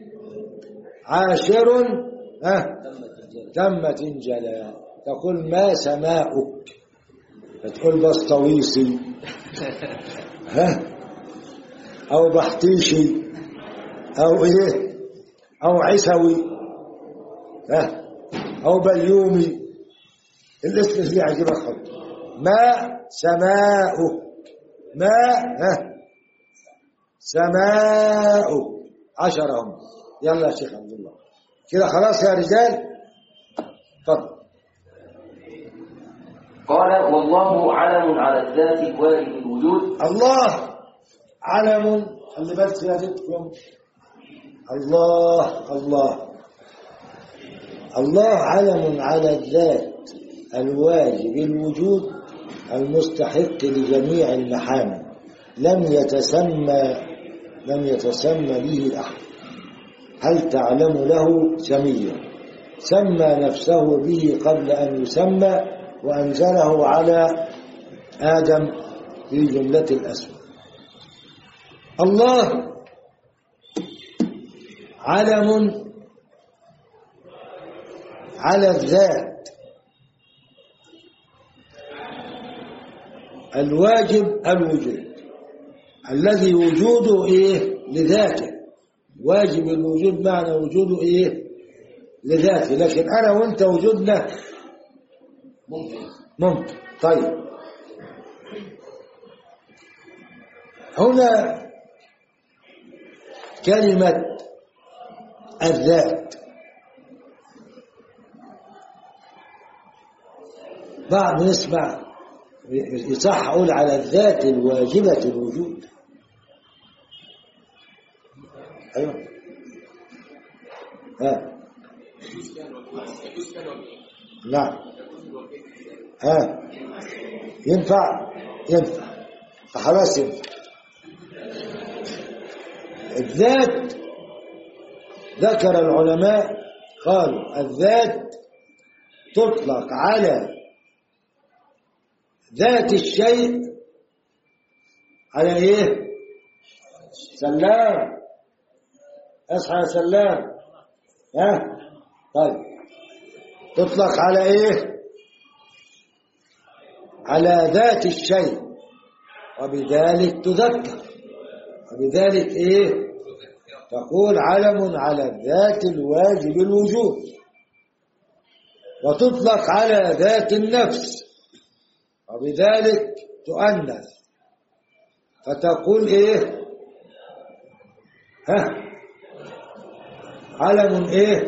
عاشر ها تمت انجلا تقول ما سماؤك تقول بسطويسي ها او بحطيشي او ايه او عسوي ها او بليومي الاسم اللي يعجبك حط ما سماؤك ما ها سماؤك عشرة هم يلا يا شيخ عبد الله كده خلاص يا رجال اتفضل قال والله علم على الذات الواجب الوجود الله علم خلي بالك سيادتكم الله الله الله علم على الذات الواجب الوجود المستحق لجميع المحامد لم يتسمى لم يتسمى به أحد هل تعلم له سميا سمى نفسه به قبل أن يسمى وأنزله على آدم في جملة الأسماء الله علم على الذات الواجب الوجود الذي وجوده ايه لذاته واجب الوجود معنى وجوده ايه لذاته لكن انا وانت وجودنا ممكن ممكن طيب هنا كلمة الذات بعض نسمع يصح أقول على الذات الواجبة الوجود أيوة ها نعم ها ينفع ينفع خلاص ينفع الذات ذكر العلماء قالوا الذات تطلق على ذات الشيء على ايه سلام اصحى يا سلام ها طيب تطلق على ايه على ذات الشيء وبذلك تذكر وبذلك ايه تقول علم على الذات الواجب الوجود وتطلق على ذات النفس وبذلك تؤنث فتقول ايه ها علم ايه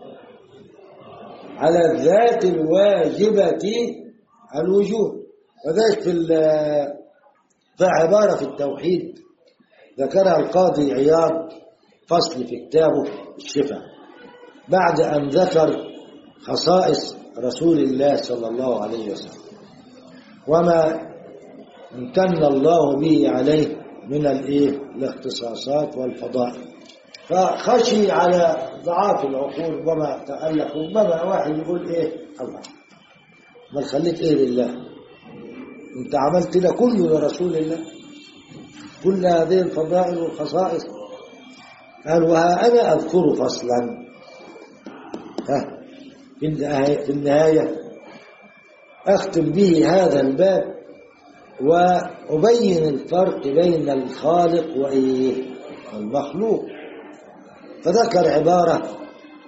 على الذات الواجبة الوجود وذلك في ال- في عبارة في التوحيد ذكرها القاضي عياض فصل في كتابه الشفاء بعد أن ذكر خصائص رسول الله صلى الله عليه وسلم وما امتن الله به عليه من الايه الاختصاصات والفضائل فخشي على ضعاف العقول وما تألق ربما واحد يقول ايه الله ما خليت ايه لله انت عملت ده كله لرسول الله كل هذه الفضائل والخصائص قال وها انا اذكر فصلا ها في النهايه في النهايه اختم به هذا الباب وأبين الفرق بين الخالق وإيه والمخلوق فذكر عبارة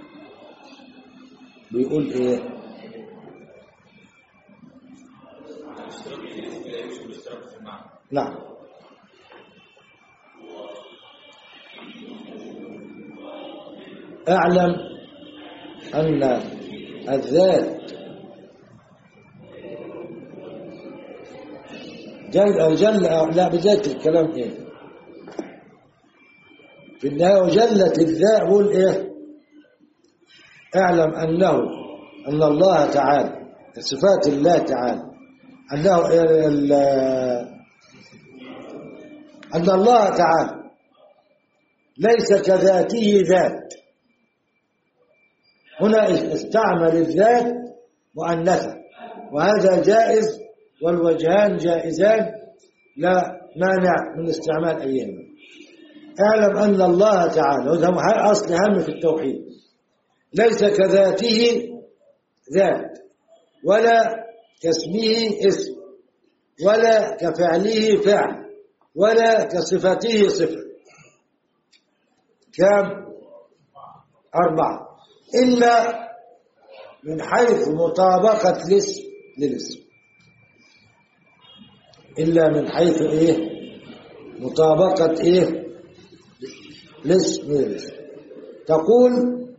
بيقول إيه نعم اعلم أن الذات جل جل لا بداية الكلام ايه في النهاية وجلت الذات بقول ايه اعلم انه ان الله تعالى صفات الله تعالى انه ال- ان الله تعالى ليس كذاته ذات هنا استعمل الذات مؤنثة وهذا جائز والوجهان جائزان لا مانع من استعمال أيهما اعلم أن الله تعالى وده أصل هم في التوحيد ليس كذاته ذات ولا كاسمه اسم ولا كفعله فعل ولا كصفته صفة كم أربعة إلا من حيث مطابقة الاسم للاسم إلا من حيث إيه مطابقة إيه الاسم للاسم تقول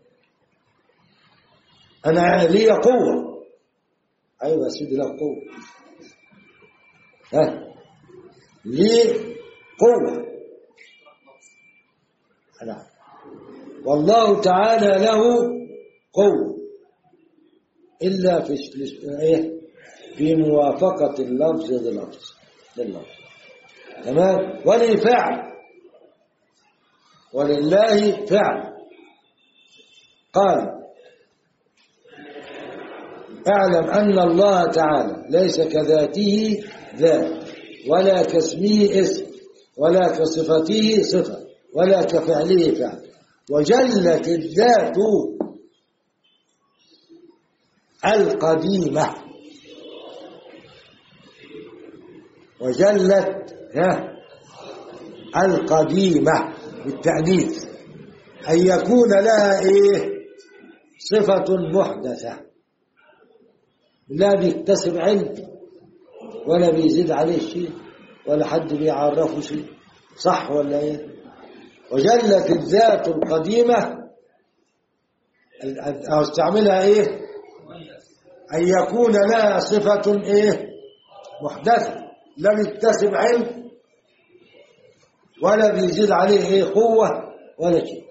أنا لي قوة أيوة يا سيدي لك قوة ها لي قوة نعم والله تعالى له قوة إلا في إيه في موافقة اللفظ للفظ للفظ تمام ولي فعل ولله فعل قال اعلم أن الله تعالى ليس كذاته ذات ولا كاسمه اسم ولا كصفته صفة ولا كفعله فعل وجلت الذات القديمة وجلت ها القديمة بالتأنيث أن يكون لها إيه صفة محدثة لا بيكتسب علم ولا بيزيد عليه شيء ولا حد بيعرفه شيء صح ولا ايه وجلت الذات القديمة أو استعملها ايه أن يكون لها صفة ايه محدثة لا بيكتسب علم ولا بيزيد عليه ايه قوة ولا شيء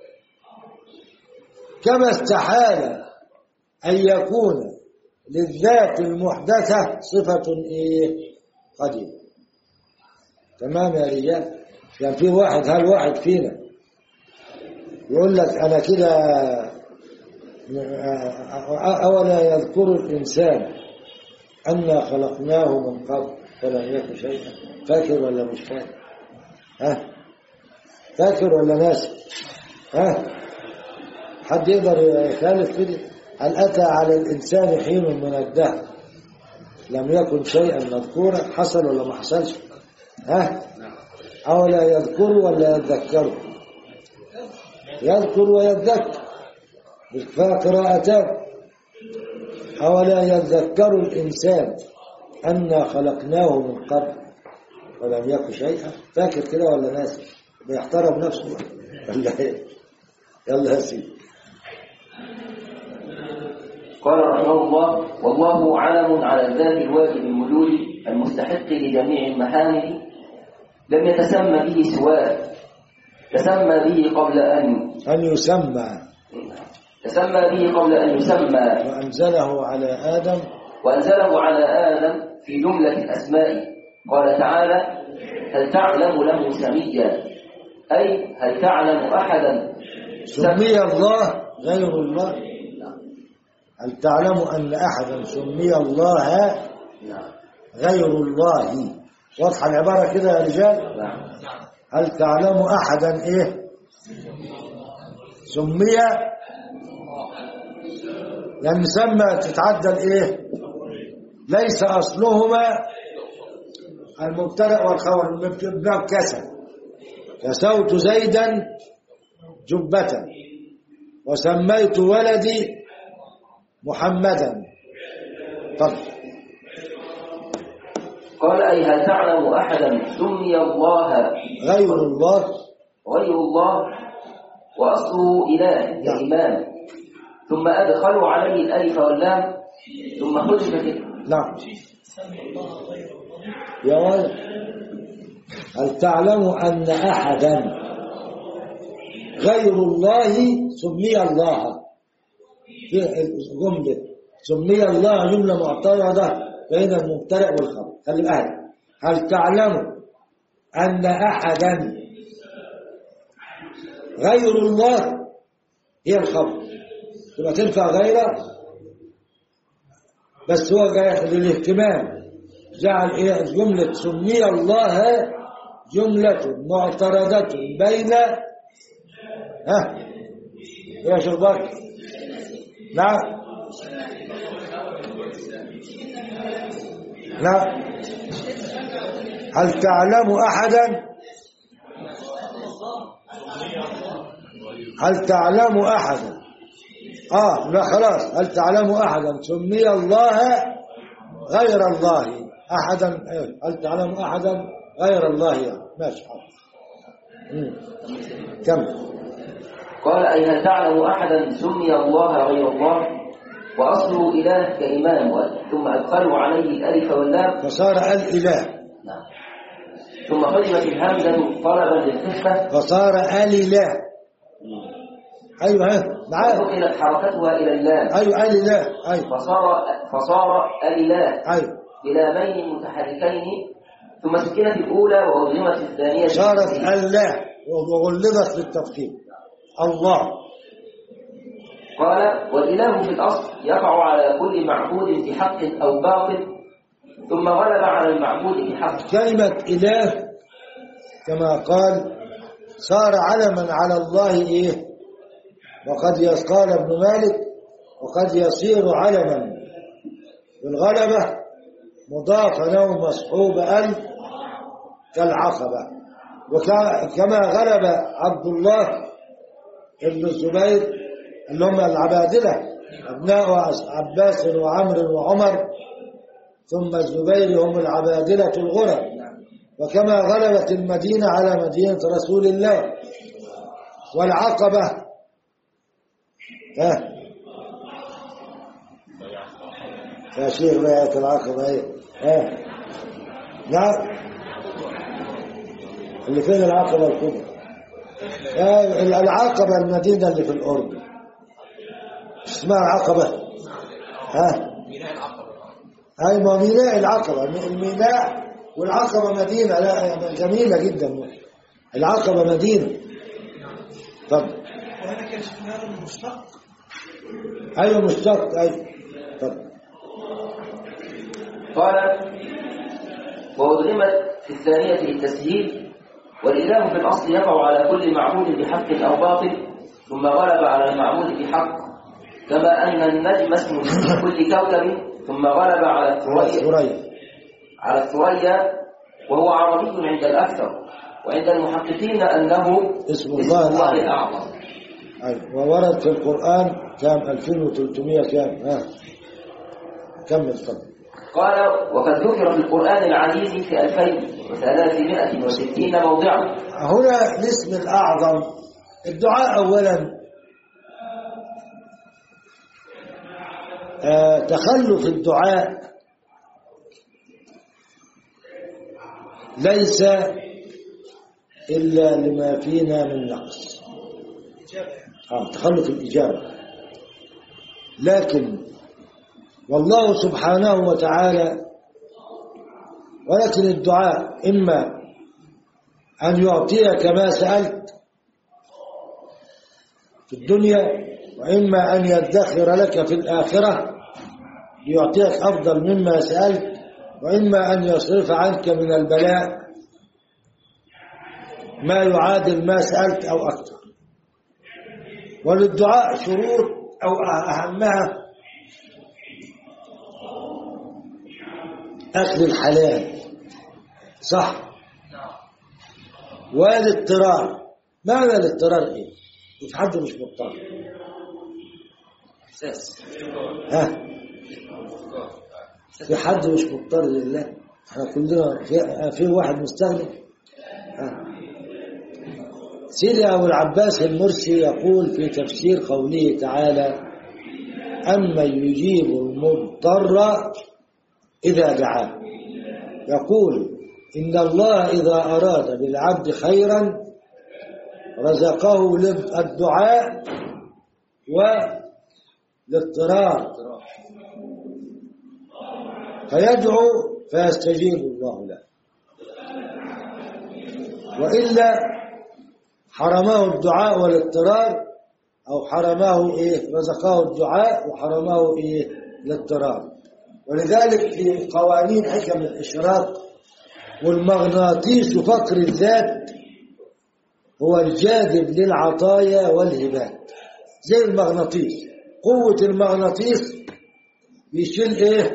كما استحال أن يكون للذات المحدثة صفة إيه قديمة تمام يا رجال يعني في واحد هل واحد فينا يقول لك أنا كده أولا يذكر الإنسان أنا خلقناه من قبل فلم يكن شيئا فاكر ولا مش فاكر ها فاكر ولا ناسي ها حد يقدر يخالف كده هل أتى على الإنسان حين من الدهر لم يكن شيئا مذكورا حصل ولا ما حصلش ها أو لا يذكر ولا يتذكر يذكر ويتذكر بالكفاء قراءتان أولا يذكر الإنسان أنا خلقناه من قبل ولم يكن شيئا فاكر كده ولا ناسي بيحترم نفسه ولا ايه يلا يا سيدي قال رحمه الله والله علم على الذات الواجب الوجود المستحق لجميع المحامد لم يتسمى به سواه تسمى به قبل أن أن يسمى تسمى به قبل أن يسمى وأنزله على آدم وأنزله على آدم في جملة الأسماء قال تعالى هل تعلم له سميا أي هل تعلم أحدا سمي الله غير الله هل تعلم أن أحدا سمي الله نعم غير الله واضحة العبارة كده يا رجال نعم هل تعلم أحدا إيه سمي يعني سمى تتعدل إيه ليس أصلهما المبتدأ والخبر المبتدأ كسر كسوت زيدا جبة وسميت ولدي محمدا طب قال أي هل تعلم أحدا سمي الله غير الله غير الله وأصله إله كإمام ثم أدخلوا عليه الألف واللام ثم حذفت نعم يا ولد هل تعلم أن أحدا غير الله سمي الله في جملة سمي الله جملة معترضة بين المبتدأ والخبر خلي بالك هل تعلم أن أحدا غير الله هي الخبر تبقى تنفع غيره بس هو جاي للاهتمام جعل ايه جملة سمي الله جملة معترضة بين ها يا شربك نعم نعم هل تعلم أحدا هل تعلم أحدا آه لا خلاص هل تعلم أحدا سمي الله غير الله أحدا إيه، هل تعلم أحدا غير الله يعني. ماشي حاضر مم. كم قال أي هل تعلم أحدا سمي الله غير الله وأصله إله كإمام ثم أدخلوا عليه الألف واللام فصار الإله نعم ثم حذفت الهمزة طلبا للخفة فصار الإله أيوه ها معاه ونقلت حركتها إلى اللام أيوه الإله أيوه فصار فصار الإله أيوه بلامين متحركين ثم سكنت الأولى وأضغمت الثانية صارت الله وغلظت للتفخيم الله قال والإله في الأصل يقع على كل معبود بحق أو باطل ثم غلب على المعبود بحق كلمة إله كما قال صار علما على الله إيه وقد يس- قال ابن مالك وقد يصير علما بالغلبة مضافا أو مصحوبا أن كالعقبة وكما غلب عبد الله ابن الزبير اللي هم العبادلة أبناء عباس وعمرو وعمر ثم الزبير هم العبادلة الغرب وكما غلبت المدينة على مدينة رسول الله والعقبة ها يا شيخ بيعة العقبة ايه ها نعم اللي فين العقبة الكبرى آه، العقبة المدينة اللي في الأردن اسمها العقبة ها هاي ما ميناء العقبة الميناء والعقبة مدينة لا جميلة جدا العقبة مدينة طب وهنا كان شفناه المشتق ايوه مشتق ايوه طب قال وأضغمت في الثانية للتسهيل والإله في الأصل يقع على كل معبود بحق أو باطل ثم غلب على المعبود بحق كما أن النجم اسم لكل كوكب ثم غلب على على الثريا الثريا على الثريا وهو عربي عند الأكثر وعند المحققين أنه اسم الله الأعظم. الأعظم أيوة. وورد في القرآن كام 2300 كام ها كمل طب قال وقد ذكر في القرآن العزيز في 2360 موضعا هنا الاسم الأعظم الدعاء أولا آه تخلف الدعاء ليس إلا لما فينا من نقص آه تخلف الإجابة لكن والله سبحانه وتعالى ولكن الدعاء إما أن يعطيك ما سألت في الدنيا وإما أن يدخر لك في الآخرة ليعطيك أفضل مما سألت وإما أن يصرف عنك من البلاء ما يعادل ما سألت أو أكثر وللدعاء شروط أو أهمها أكل الحلال صح والاضطرار معنى الاضطرار ايه في حد مش مضطر إحساس ها في حد مش مضطر لله احنا كلنا في, في واحد مستغني ها سيدي ابو العباس المرسي يقول في تفسير قوله تعالى اما يجيب المضطر اذا دعاه يقول إن الله إذا أراد بالعبد خيرا رزقه الدعاء والاضطرار فيدعو فيستجيب الله له وإلا حرمه الدعاء والاضطرار أو حرمه إيه رزقه الدعاء وحرمه إيه الاضطرار ولذلك في قوانين حكم الإشراق والمغناطيس فقر الذات هو الجاذب للعطايا والهبات زي المغناطيس قوة المغناطيس بيشيل ايه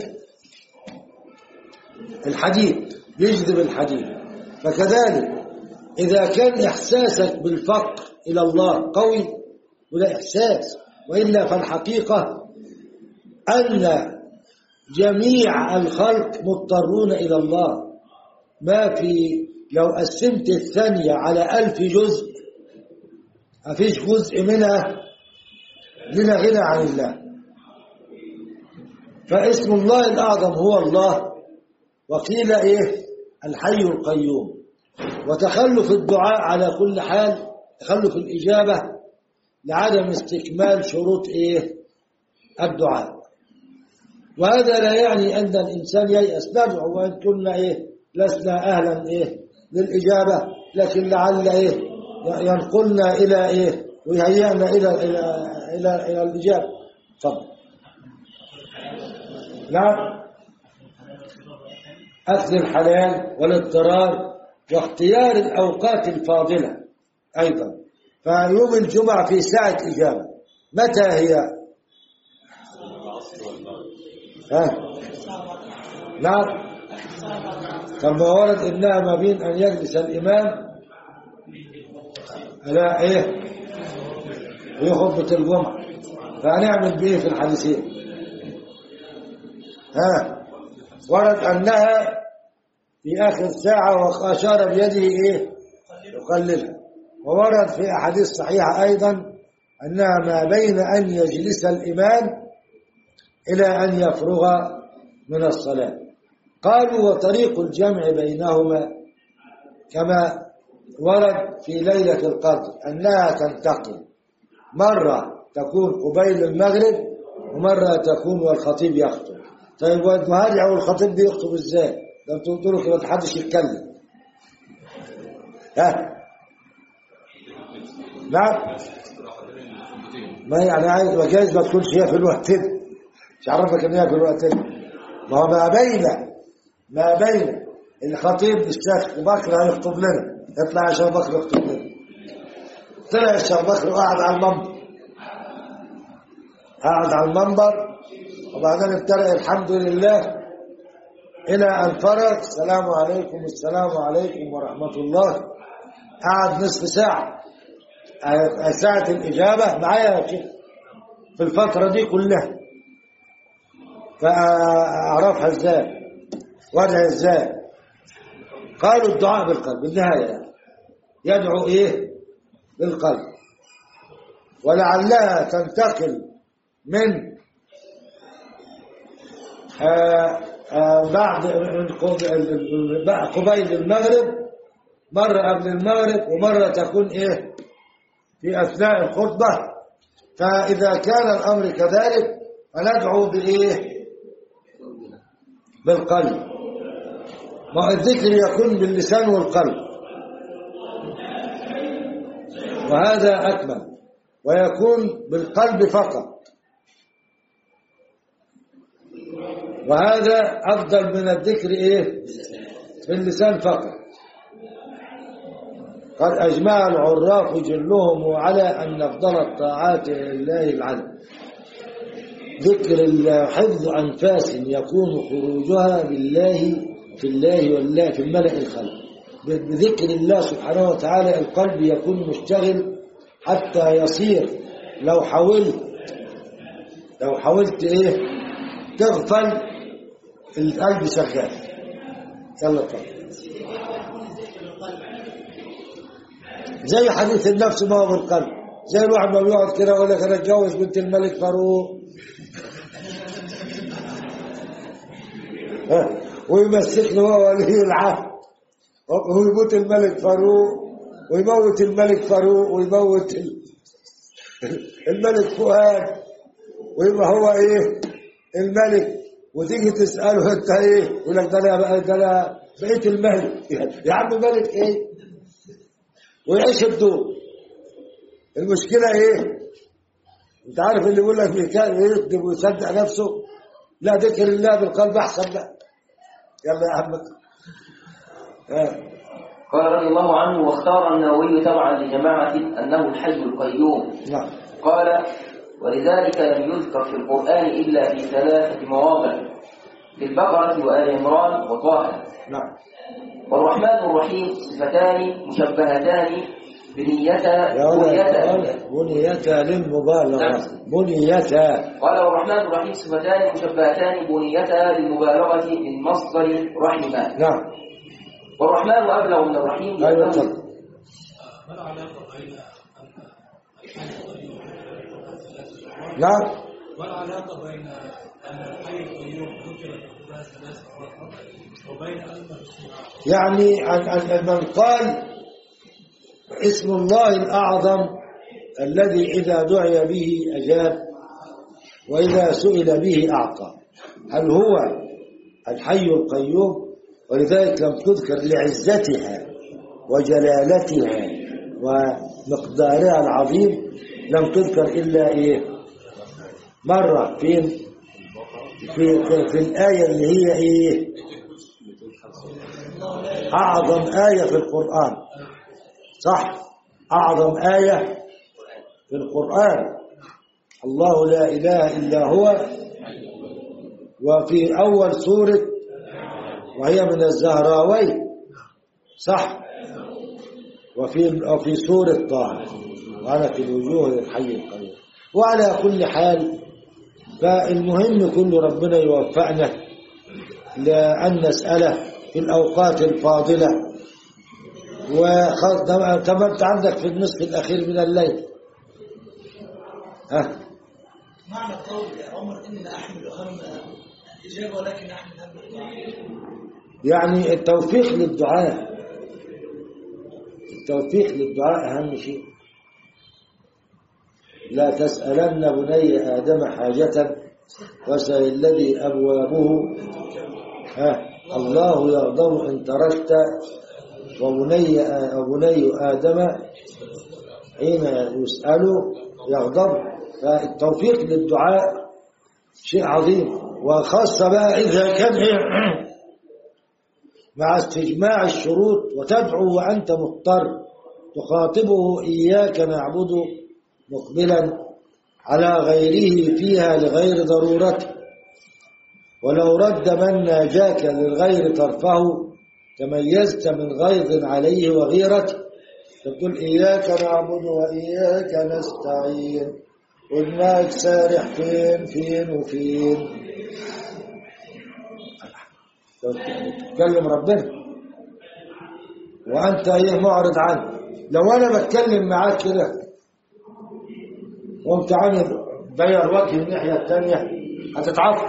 الحديد يجذب الحديد فكذلك إذا كان إحساسك بالفقر إلى الله قوي ولا إحساس وإلا فالحقيقة أن جميع الخلق مضطرون إلى الله ما في لو قسمت الثانية على ألف جزء ما فيش جزء منها لنا غنى عن الله فاسم الله الأعظم هو الله وقيل إيه الحي القيوم وتخلف الدعاء على كل حال تخلف الإجابة لعدم استكمال شروط إيه الدعاء وهذا لا يعني أن الإنسان ييأس ندعو وإن كنا إيه لسنا أهلا إيه للإجابة لكن لعل إيه ينقلنا إلى إيه ويهيئنا إلى إلى إلى إلى الإجابة تفضل نعم أكل الحلال والاضطرار واختيار الأوقات الفاضلة أيضا فيوم الجمعة في ساعة إجابة متى هي؟ ها؟ نعم كما ورد إنها ما بين أن يجلس الإمام على إيه هي خطبة الجمعة فهنعمل بإيه في الحديثين ها ورد أنها في آخر ساعة وأشار بيده إيه يقللها وورد في أحاديث صحيحة أيضا أنها ما بين أن يجلس الإمام إلى أن يفرغ من الصلاة قالوا وطريق الجمع بينهما كما ورد في ليلة القدر أنها تنتقل مرة تكون قبيل المغرب ومرة تكون والخطيب يخطب طيب والمهاجع والخطيب بيخطب ازاي؟ لو تقول له كده محدش يتكلم ها نعم ما يعني عايز ما جايز ما تكونش هي في الوقتين مش عرفك ان هي في الوقتين ما هو ما بين ما بين الخطيب الشيخ وبكر هيخطب لنا اطلع عشان بكر يخطب لنا طلع الشيخ بكر وقعد على المنبر قعد على المنبر وبعدين ابتدأ الحمد لله إلى أن فرغ السلام عليكم السلام عليكم ورحمة الله قعد نصف ساعة آه، ساعة الإجابة معايا يا شيخ في الفترة دي كلها فأعرفها ازاي وادعي ازاي قالوا الدعاء بالقلب النهاية يعني. يدعو ايه بالقلب ولعلها تنتقل من آه آه بعد من قب- بعد قبيل المغرب مرة قبل المغرب ومرة تكون ايه في أثناء الخطبة فإذا كان الأمر كذلك فندعو بإيه بالقلب ما الذكر يكون باللسان والقلب وهذا أكمل ويكون بالقلب فقط وهذا أفضل من الذكر إيه باللسان فقط قد أجمع العراف جلهم على أن أفضل الطاعات لله العدل ذكر الله حفظ أنفاس يكون خروجها بالله في الله والله في الملأ الخلق بذكر الله سبحانه وتعالى القلب يكون مشتغل حتى يصير لو حاولت لو حاولت ايه تغفل القلب شغال يلا طبعا زي حديث النفس ما هو بالقلب زي الواحد ما بيقعد كده يقول لك انا اتجوز بنت الملك فاروق ها، ويمسك له هو ولي العهد ويموت الملك فاروق ويموت الملك فاروق ويموت ال- الملك فؤاد ويبقى هو ايه الملك وتيجي تساله انت ايه يقول لك ده انا بقى- ده انا بقيت الملك يا عم ملك ايه ويعيش الدور المشكله ايه انت عارف اللي يقول لك كان يكذب ويصدق نفسه لا ذكر الله بالقلب احسن بقى يلا يا عم ها قال رضي الله عنه واختار النووي تبعا لجماعة أنه الحي القيوم نعم قال ولذلك لم يذكر في القرآن إلا في ثلاثة مواضع في البقرة وآل عمران وطه نعم والرحمن الرحيم صفتان مشبهتان بنيتا يا ولد بنيتا بنيتا للمبالغة بنيتا قال والرحمن الرحيم صفتان مشبهتان بنيتا للمبالغة من مصدر رحمة نعم والرحمن أبلغ من الرحيم أيوة لأنه تفضل ما العلاقة بين الحي القيوم نعم ما العلاقة بين أن الحي القيوم ذكر في القرآن ثلاث مرات وبين أن اسمها يعني عن عن من قال اسم الله الأعظم الذي إذا دعي به أجاب وإذا سئل به أعطى هل هو الحي القيوم ولذلك لم تذكر لعزتها وجلالتها ومقدارها العظيم لم تذكر إلا إيه مرة فين في, في, في الآية اللي هي إيه أعظم آية في القرآن صح أعظم آية في القرآن الله لا إله إلا هو وفي أول سورة وهي من الزهراوي صح وفي وفي سورة طه وعنت الوجوه للحي القيوم وعلى كل حال فالمهم كل ربنا يوفقنا لأن نسأله في الأوقات الفاضلة وتممت عندك في النصف الأخير من الليل ها معنى قول يا عمر إني لا أحمل هم الإجابة ولكن أحمل هم الدعاء يعني التوفيق للدعاء التوفيق للدعاء أهم شيء لا تسألن بني آدم حاجة وسل الذي أبوابه ها الله يغضب إن تركت وبني وبني آدم حين يسأل يغضب فالتوفيق للدعاء شيء عظيم وخاصة بقى إذا كان إيه مع استجماع الشروط وتدعو وأنت مضطر تخاطبه إياك نعبد مقبلا على غيره فيها لغير ضرورته ولو رد من ناجاك للغير طرفه تميزت من غيظ عليه وغيرته تقول إياك نعبد وإياك نستعين ودماغك سارح فين فين وفين تكلم ربنا وأنت إيه معرض عنه لو أنا بتكلم معاك كده وانت عامل بير وجه الناحية التانية هتتعفر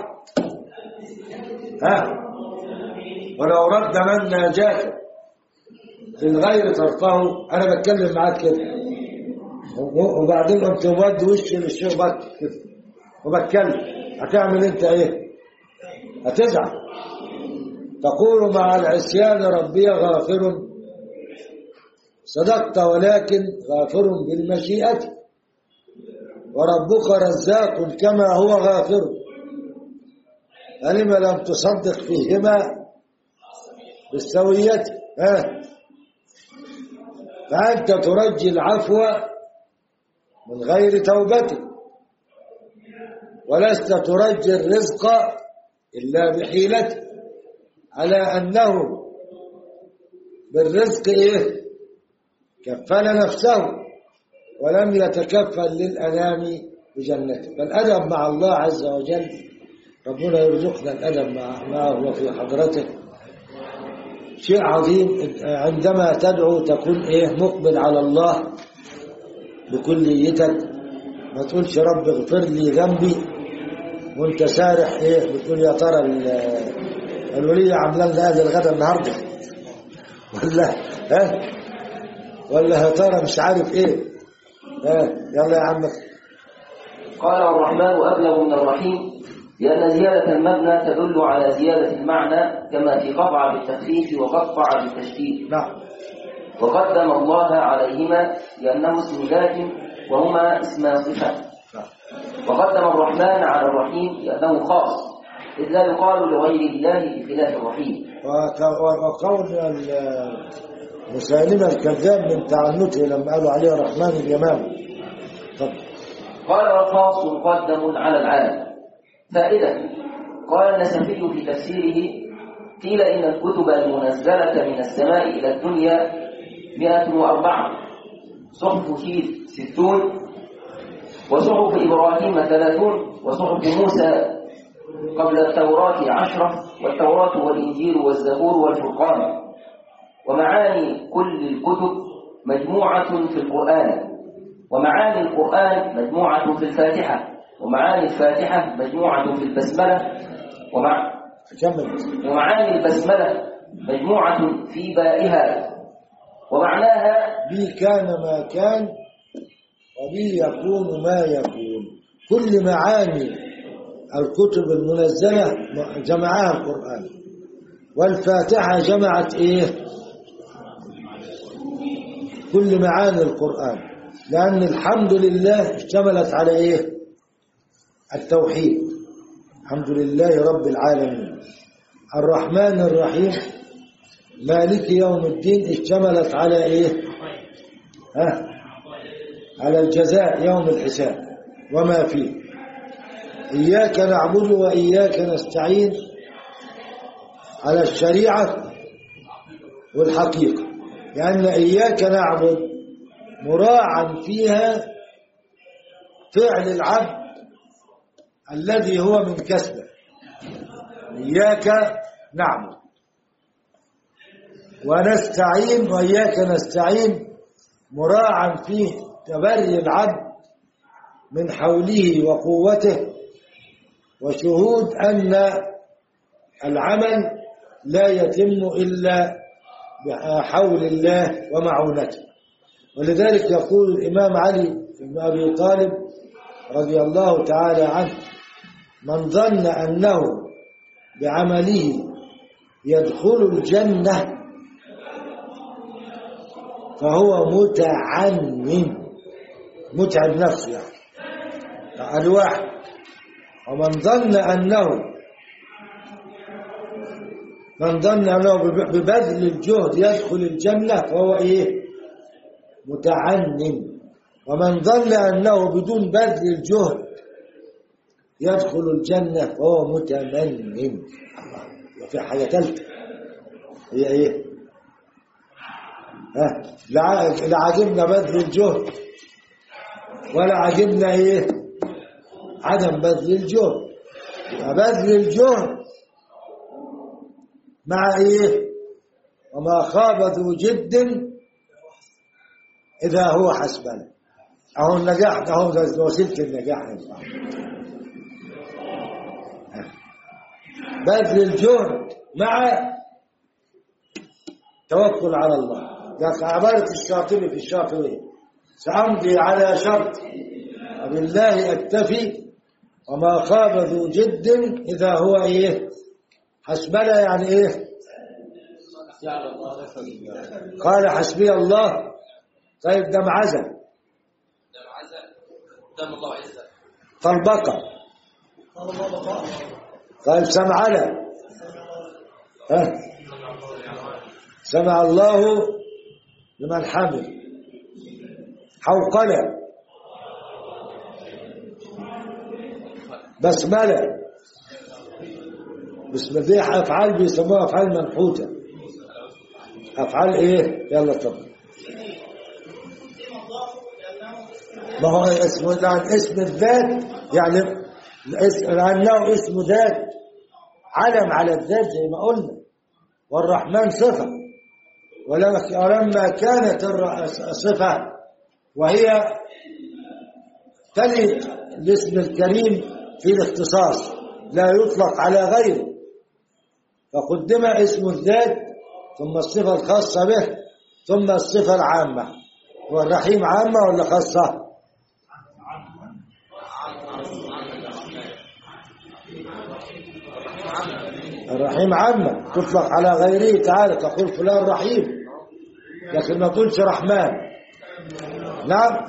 ها ولو رد من ناجاك للغير طرفه انا بتكلم معاك كده و- وبعدين قمت مودي وشي للشربات كده وبتكلم هتعمل انت ايه هتزعل تقول مع العصيان ربي غافر صدقت ولكن غافر بالمشيئة وربك رزاق كما هو غافر فلم لم تصدق فيهما بالسوية ها فأنت ترجي العفو من غير توبة ولست ترجي الرزق إلا بحيلته على أنه بالرزق إيه كفل نفسه ولم يتكفل للأنام بجنته فالأدب مع الله عز وجل ربنا يرزقنا الأدب مع- معه وفي حضرته شيء عظيم عندما تدعو تكون ايه مقبل على الله بكليتك ما تقولش رب اغفر لي ذنبي وانت سارح ايه بتقول يا ترى ال- الولية عامله لنا هذا الغدا النهارده ولا ها ولا يا ترى مش عارف ايه ها يلا يا عم قال الرحمن أبلغ من الرحيم لأن زيادة المبنى تدل على زيادة المعنى كما في قطع بالتخفيف وقطع بالتشديد نعم وقدم الله عليهما لأنه اسم ذات وهما اسم صفة وقدم الرحمن على الرحيم لأنه خاص إذ لا يقال لغير الله بخلاف الرحيم وك- وقول ال- مسالمة الكذاب من تعنته لما قالوا عليه الرحمن اليمامي طب قال والخاص مقدم على العام فائدة قال النسفي في تفسيره قيل إن الكتب المنزلة من السماء إلى الدنيا 104 صحف شيث ستون وصحف إبراهيم ثلاثون وصحف موسى قبل التوراة عشرة والتوراة والإنجيل والزبور والفرقان ومعاني كل الكتب مجموعة في القرآن ومعاني القرآن مجموعة في الفاتحة ومعاني الفاتحة مجموعة في البسملة ومع كمل ومعاني البسملة مجموعة في بائها ومعناها بي كان ما كان وبي يكون ما يكون كل معاني الكتب المنزلة جمعها القرآن والفاتحة جمعت ايه كل معاني القرآن لأن الحمد لله اشتملت على ايه التوحيد الحمد لله رب العالمين الرحمن الرحيم مالك يوم الدين اشتملت على ايه ها على الجزاء يوم الحساب وما فيه إياك نعبد وإياك نستعين على الشريعة والحقيقة لأن إياك نعبد مراعا فيها فعل العبد الذي هو من كسبه إياك نعبد ونستعين وإياك نستعين مراعا فيه تبري العبد من حوله وقوته وشهود أن العمل لا يتم إلا بحول الله ومعونته ولذلك يقول الإمام علي بن أبي طالب رضي الله تعالى عنه من ظن أنه بعمله يدخل الجنة فهو متعنن متعب نفسه يعني الواحد ومن ظن أنه من ظن أنه ببذل الجهد يدخل الجنة فهو إيه متعنن ومن ظن أنه بدون بذل الجهد يدخل الجنة فهو متمنن الله وفي حاجة ثالثة هي ايه ها لا ع- لا عجبنا بذل الجهد ولا عجبنا ايه عدم بذل الجهد يبقى بذل الجهد مع ايه وما خاب ذو جد اذا هو حسبنا اهو النجاح ده هو ده وسيله النجاح يا جماعة. ها. بذل الجهد مع توكل على الله ده عبارة الشاطبي في الشاطبية سأمضي على شرط وبالله أكتفي وما خاب ذو جد إذا هو إيه حسبنا يعني إيه قال حسبي الله طيب ده معزة قدام الله عزة طلبقة قال الله بقاء طيب سمعنا ها سمع الله لمن حمل حوقلة بسملة بسم دي أفعال بيسموها أفعال منحوتة أفعال إيه يلا طب ما هو اسمه لأن اسم الذات يعني الاسم- لأنه اسم ذات علم على الذات زي ما قلنا والرحمن صفة ولما ولما كانت الر- صفة وهي تلي الاسم الكريم في الاختصاص لا يطلق على غيره فقدم اسم الذات ثم الصفة الخاصة به ثم الصفة العامة والرحيم عامة ولا خاصة الرحيم عامة تطلق على غيره تعالى تقول فلان رحيم لكن ما تقولش رحمن نعم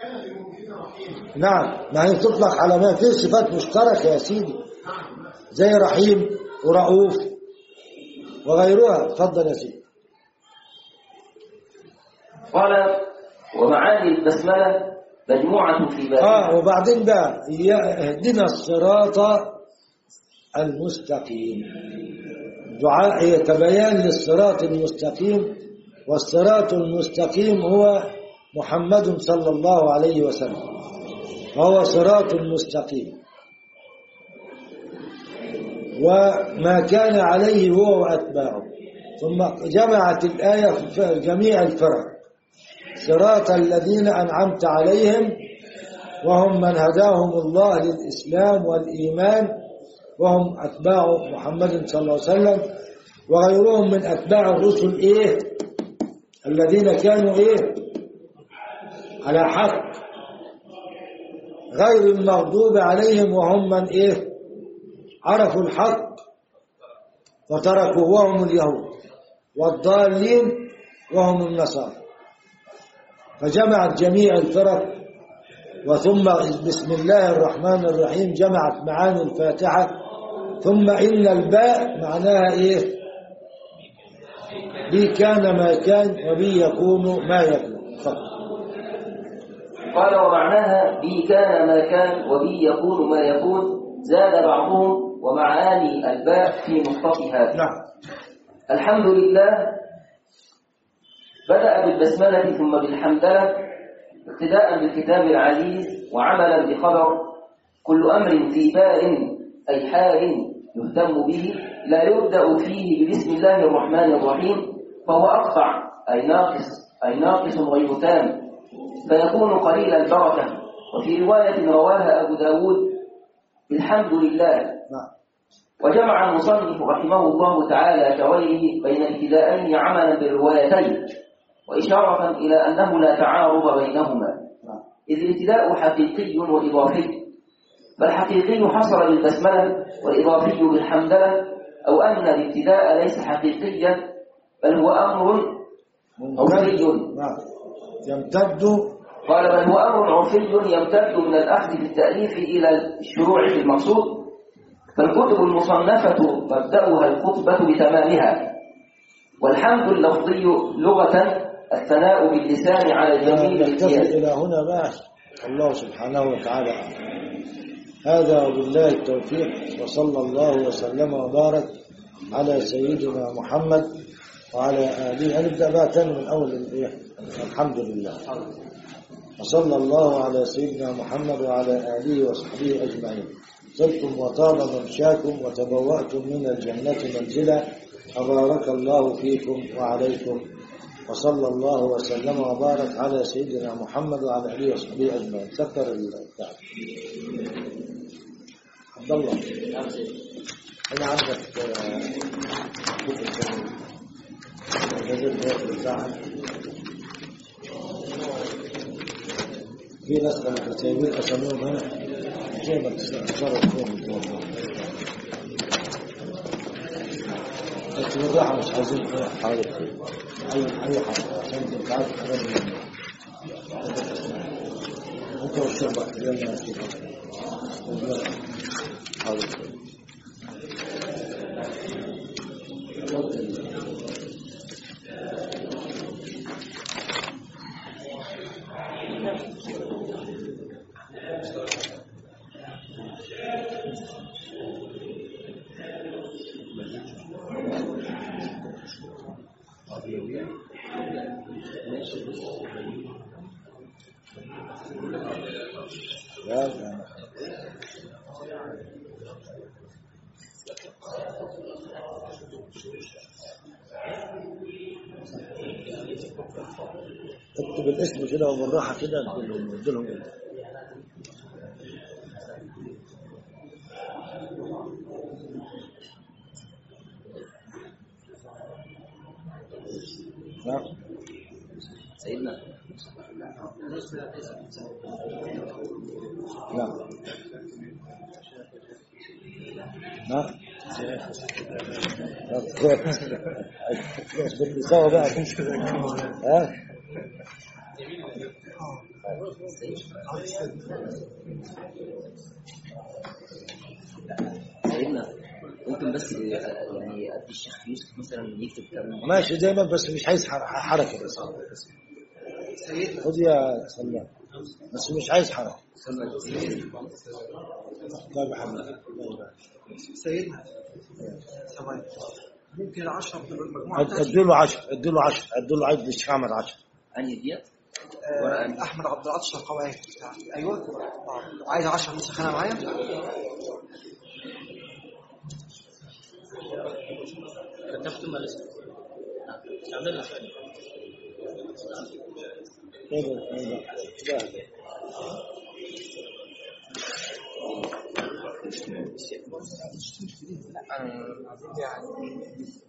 نعم ما هي تطلق على ما فيه صفات مشتركة يا سيدي زي رحيم ورؤوف وغيرها تفضل يا سيدي قال ومعاني البسملة مجموعة في باب اه وبعدين بقى يا- اهدنا الصراط المستقيم دعاء يتبين للصراط المستقيم والصراط المستقيم هو محمد صلى الله عليه وسلم وهو صراط مستقيم وما كان عليه هو وأتباعه ثم جمعت الآية في جميع الفرق صراط الذين أنعمت عليهم وهم من هداهم الله للإسلام والإيمان وهم أتباع محمد صلى الله عليه وسلم وغيرهم من أتباع الرسل إيه الذين كانوا إيه على حق غير المغضوب عليهم وهم من إيه عرفوا الحق وتركوا وهم اليهود والضالين وهم النصارى فجمعت جميع الفرق وثم بسم الله الرحمن الرحيم جمعت معاني الفاتحة ثم إن الباء معناها إيه بي كان ما كان وبي يكون ما يكون فقط قال ومعناها بي كان ما كان وبي يكون ما يكون زاد بعضهم ومعاني الباء في مصطفها نعم الحمد لله بدأ بالبسملة ثم بالحمدلة ابتداء بالكتاب العزيز وعملا بخبر كل أمر في بال أي حال يهتم به لا يبدأ فيه بسم الله الرحمن الرحيم فهو أقطع أي ناقص أي ناقص غير تام فيكون قليل البركة وفي رواية رواها أبو داود الحمد لله نعم وجمع المصنف رحمه الله تعالى كغيره بين ابتداءين عملا بالروايتين وإشارة إلى أنه لا تعارض بينهما نعم إذ الابتداء حقيقي وإضافي فالحقيقي حصل بالبسملة والإضافي بالحمدلة أو أن الابتداء ليس حقيقيا بل هو أمر عرفي نعم يمتد قال بل هو أمر عرفي يمتد من الأخذ بالتأليف إلى الشروع في المقصود فالكتب المصنفة مبدأها الخطبة بتمامها والحمد اللفظي لغة الثناء باللسان على جميل نكتفي الامتياز إلى هنا بقى الله سبحانه وتعالى أعلم. هذا وبالله التوفيق وصلى الله وسلم وبارك على سيدنا محمد وعلى آله هنبدأ بقى تاني من أول الإيه الحمد لله وصلى الله على سيدنا محمد وعلى آله وصحبه أجمعين صرتم وطاب ممشاكم وتبوأتم من الجنة منزلا وبارك الله فيكم وعليكم وصلى الله وسلم وبارك على سيدنا محمد وعلى آله وصحبه أجمعين سكر البتاع عبد الله هنا عندك آه، كتب الجزء بتاعك في ناس كانوا كاتبين اساميهم هنا زي ما تتصرف فيهم بس بالراحه مش عايزين حاجه اي اي حاجه عشان انت عارف حاجات من- انت والشرطه يلا يا سيدي حاضر لا لا اكتب الاسم كده وبالراحه كده اديلهم اديلهم نعم سيدنا نعم نعم بالنساوة بقى ها سيدنا ممكن بس يعني ادي الشيخ يوسف مثلا يكتب كلام ماشي دايما بس مش عايز حر- حركة بس خد يا سلام بس مش عايز حركة طيب يا حبيبي الله يبارك. سيدنا ثواني ممكن العشرة من المجموعة اد- بتاعتي اديله 10 اديله 10 اديله عيد الشيخ احمد 10 انهي ديت آه، احمد عبد العاطي الشرقاوي بتاعتي ايوه آه، عايز 10 نسخ انا معايا كتبتم الاسم عمل الاسم كده كده كده. انا يعني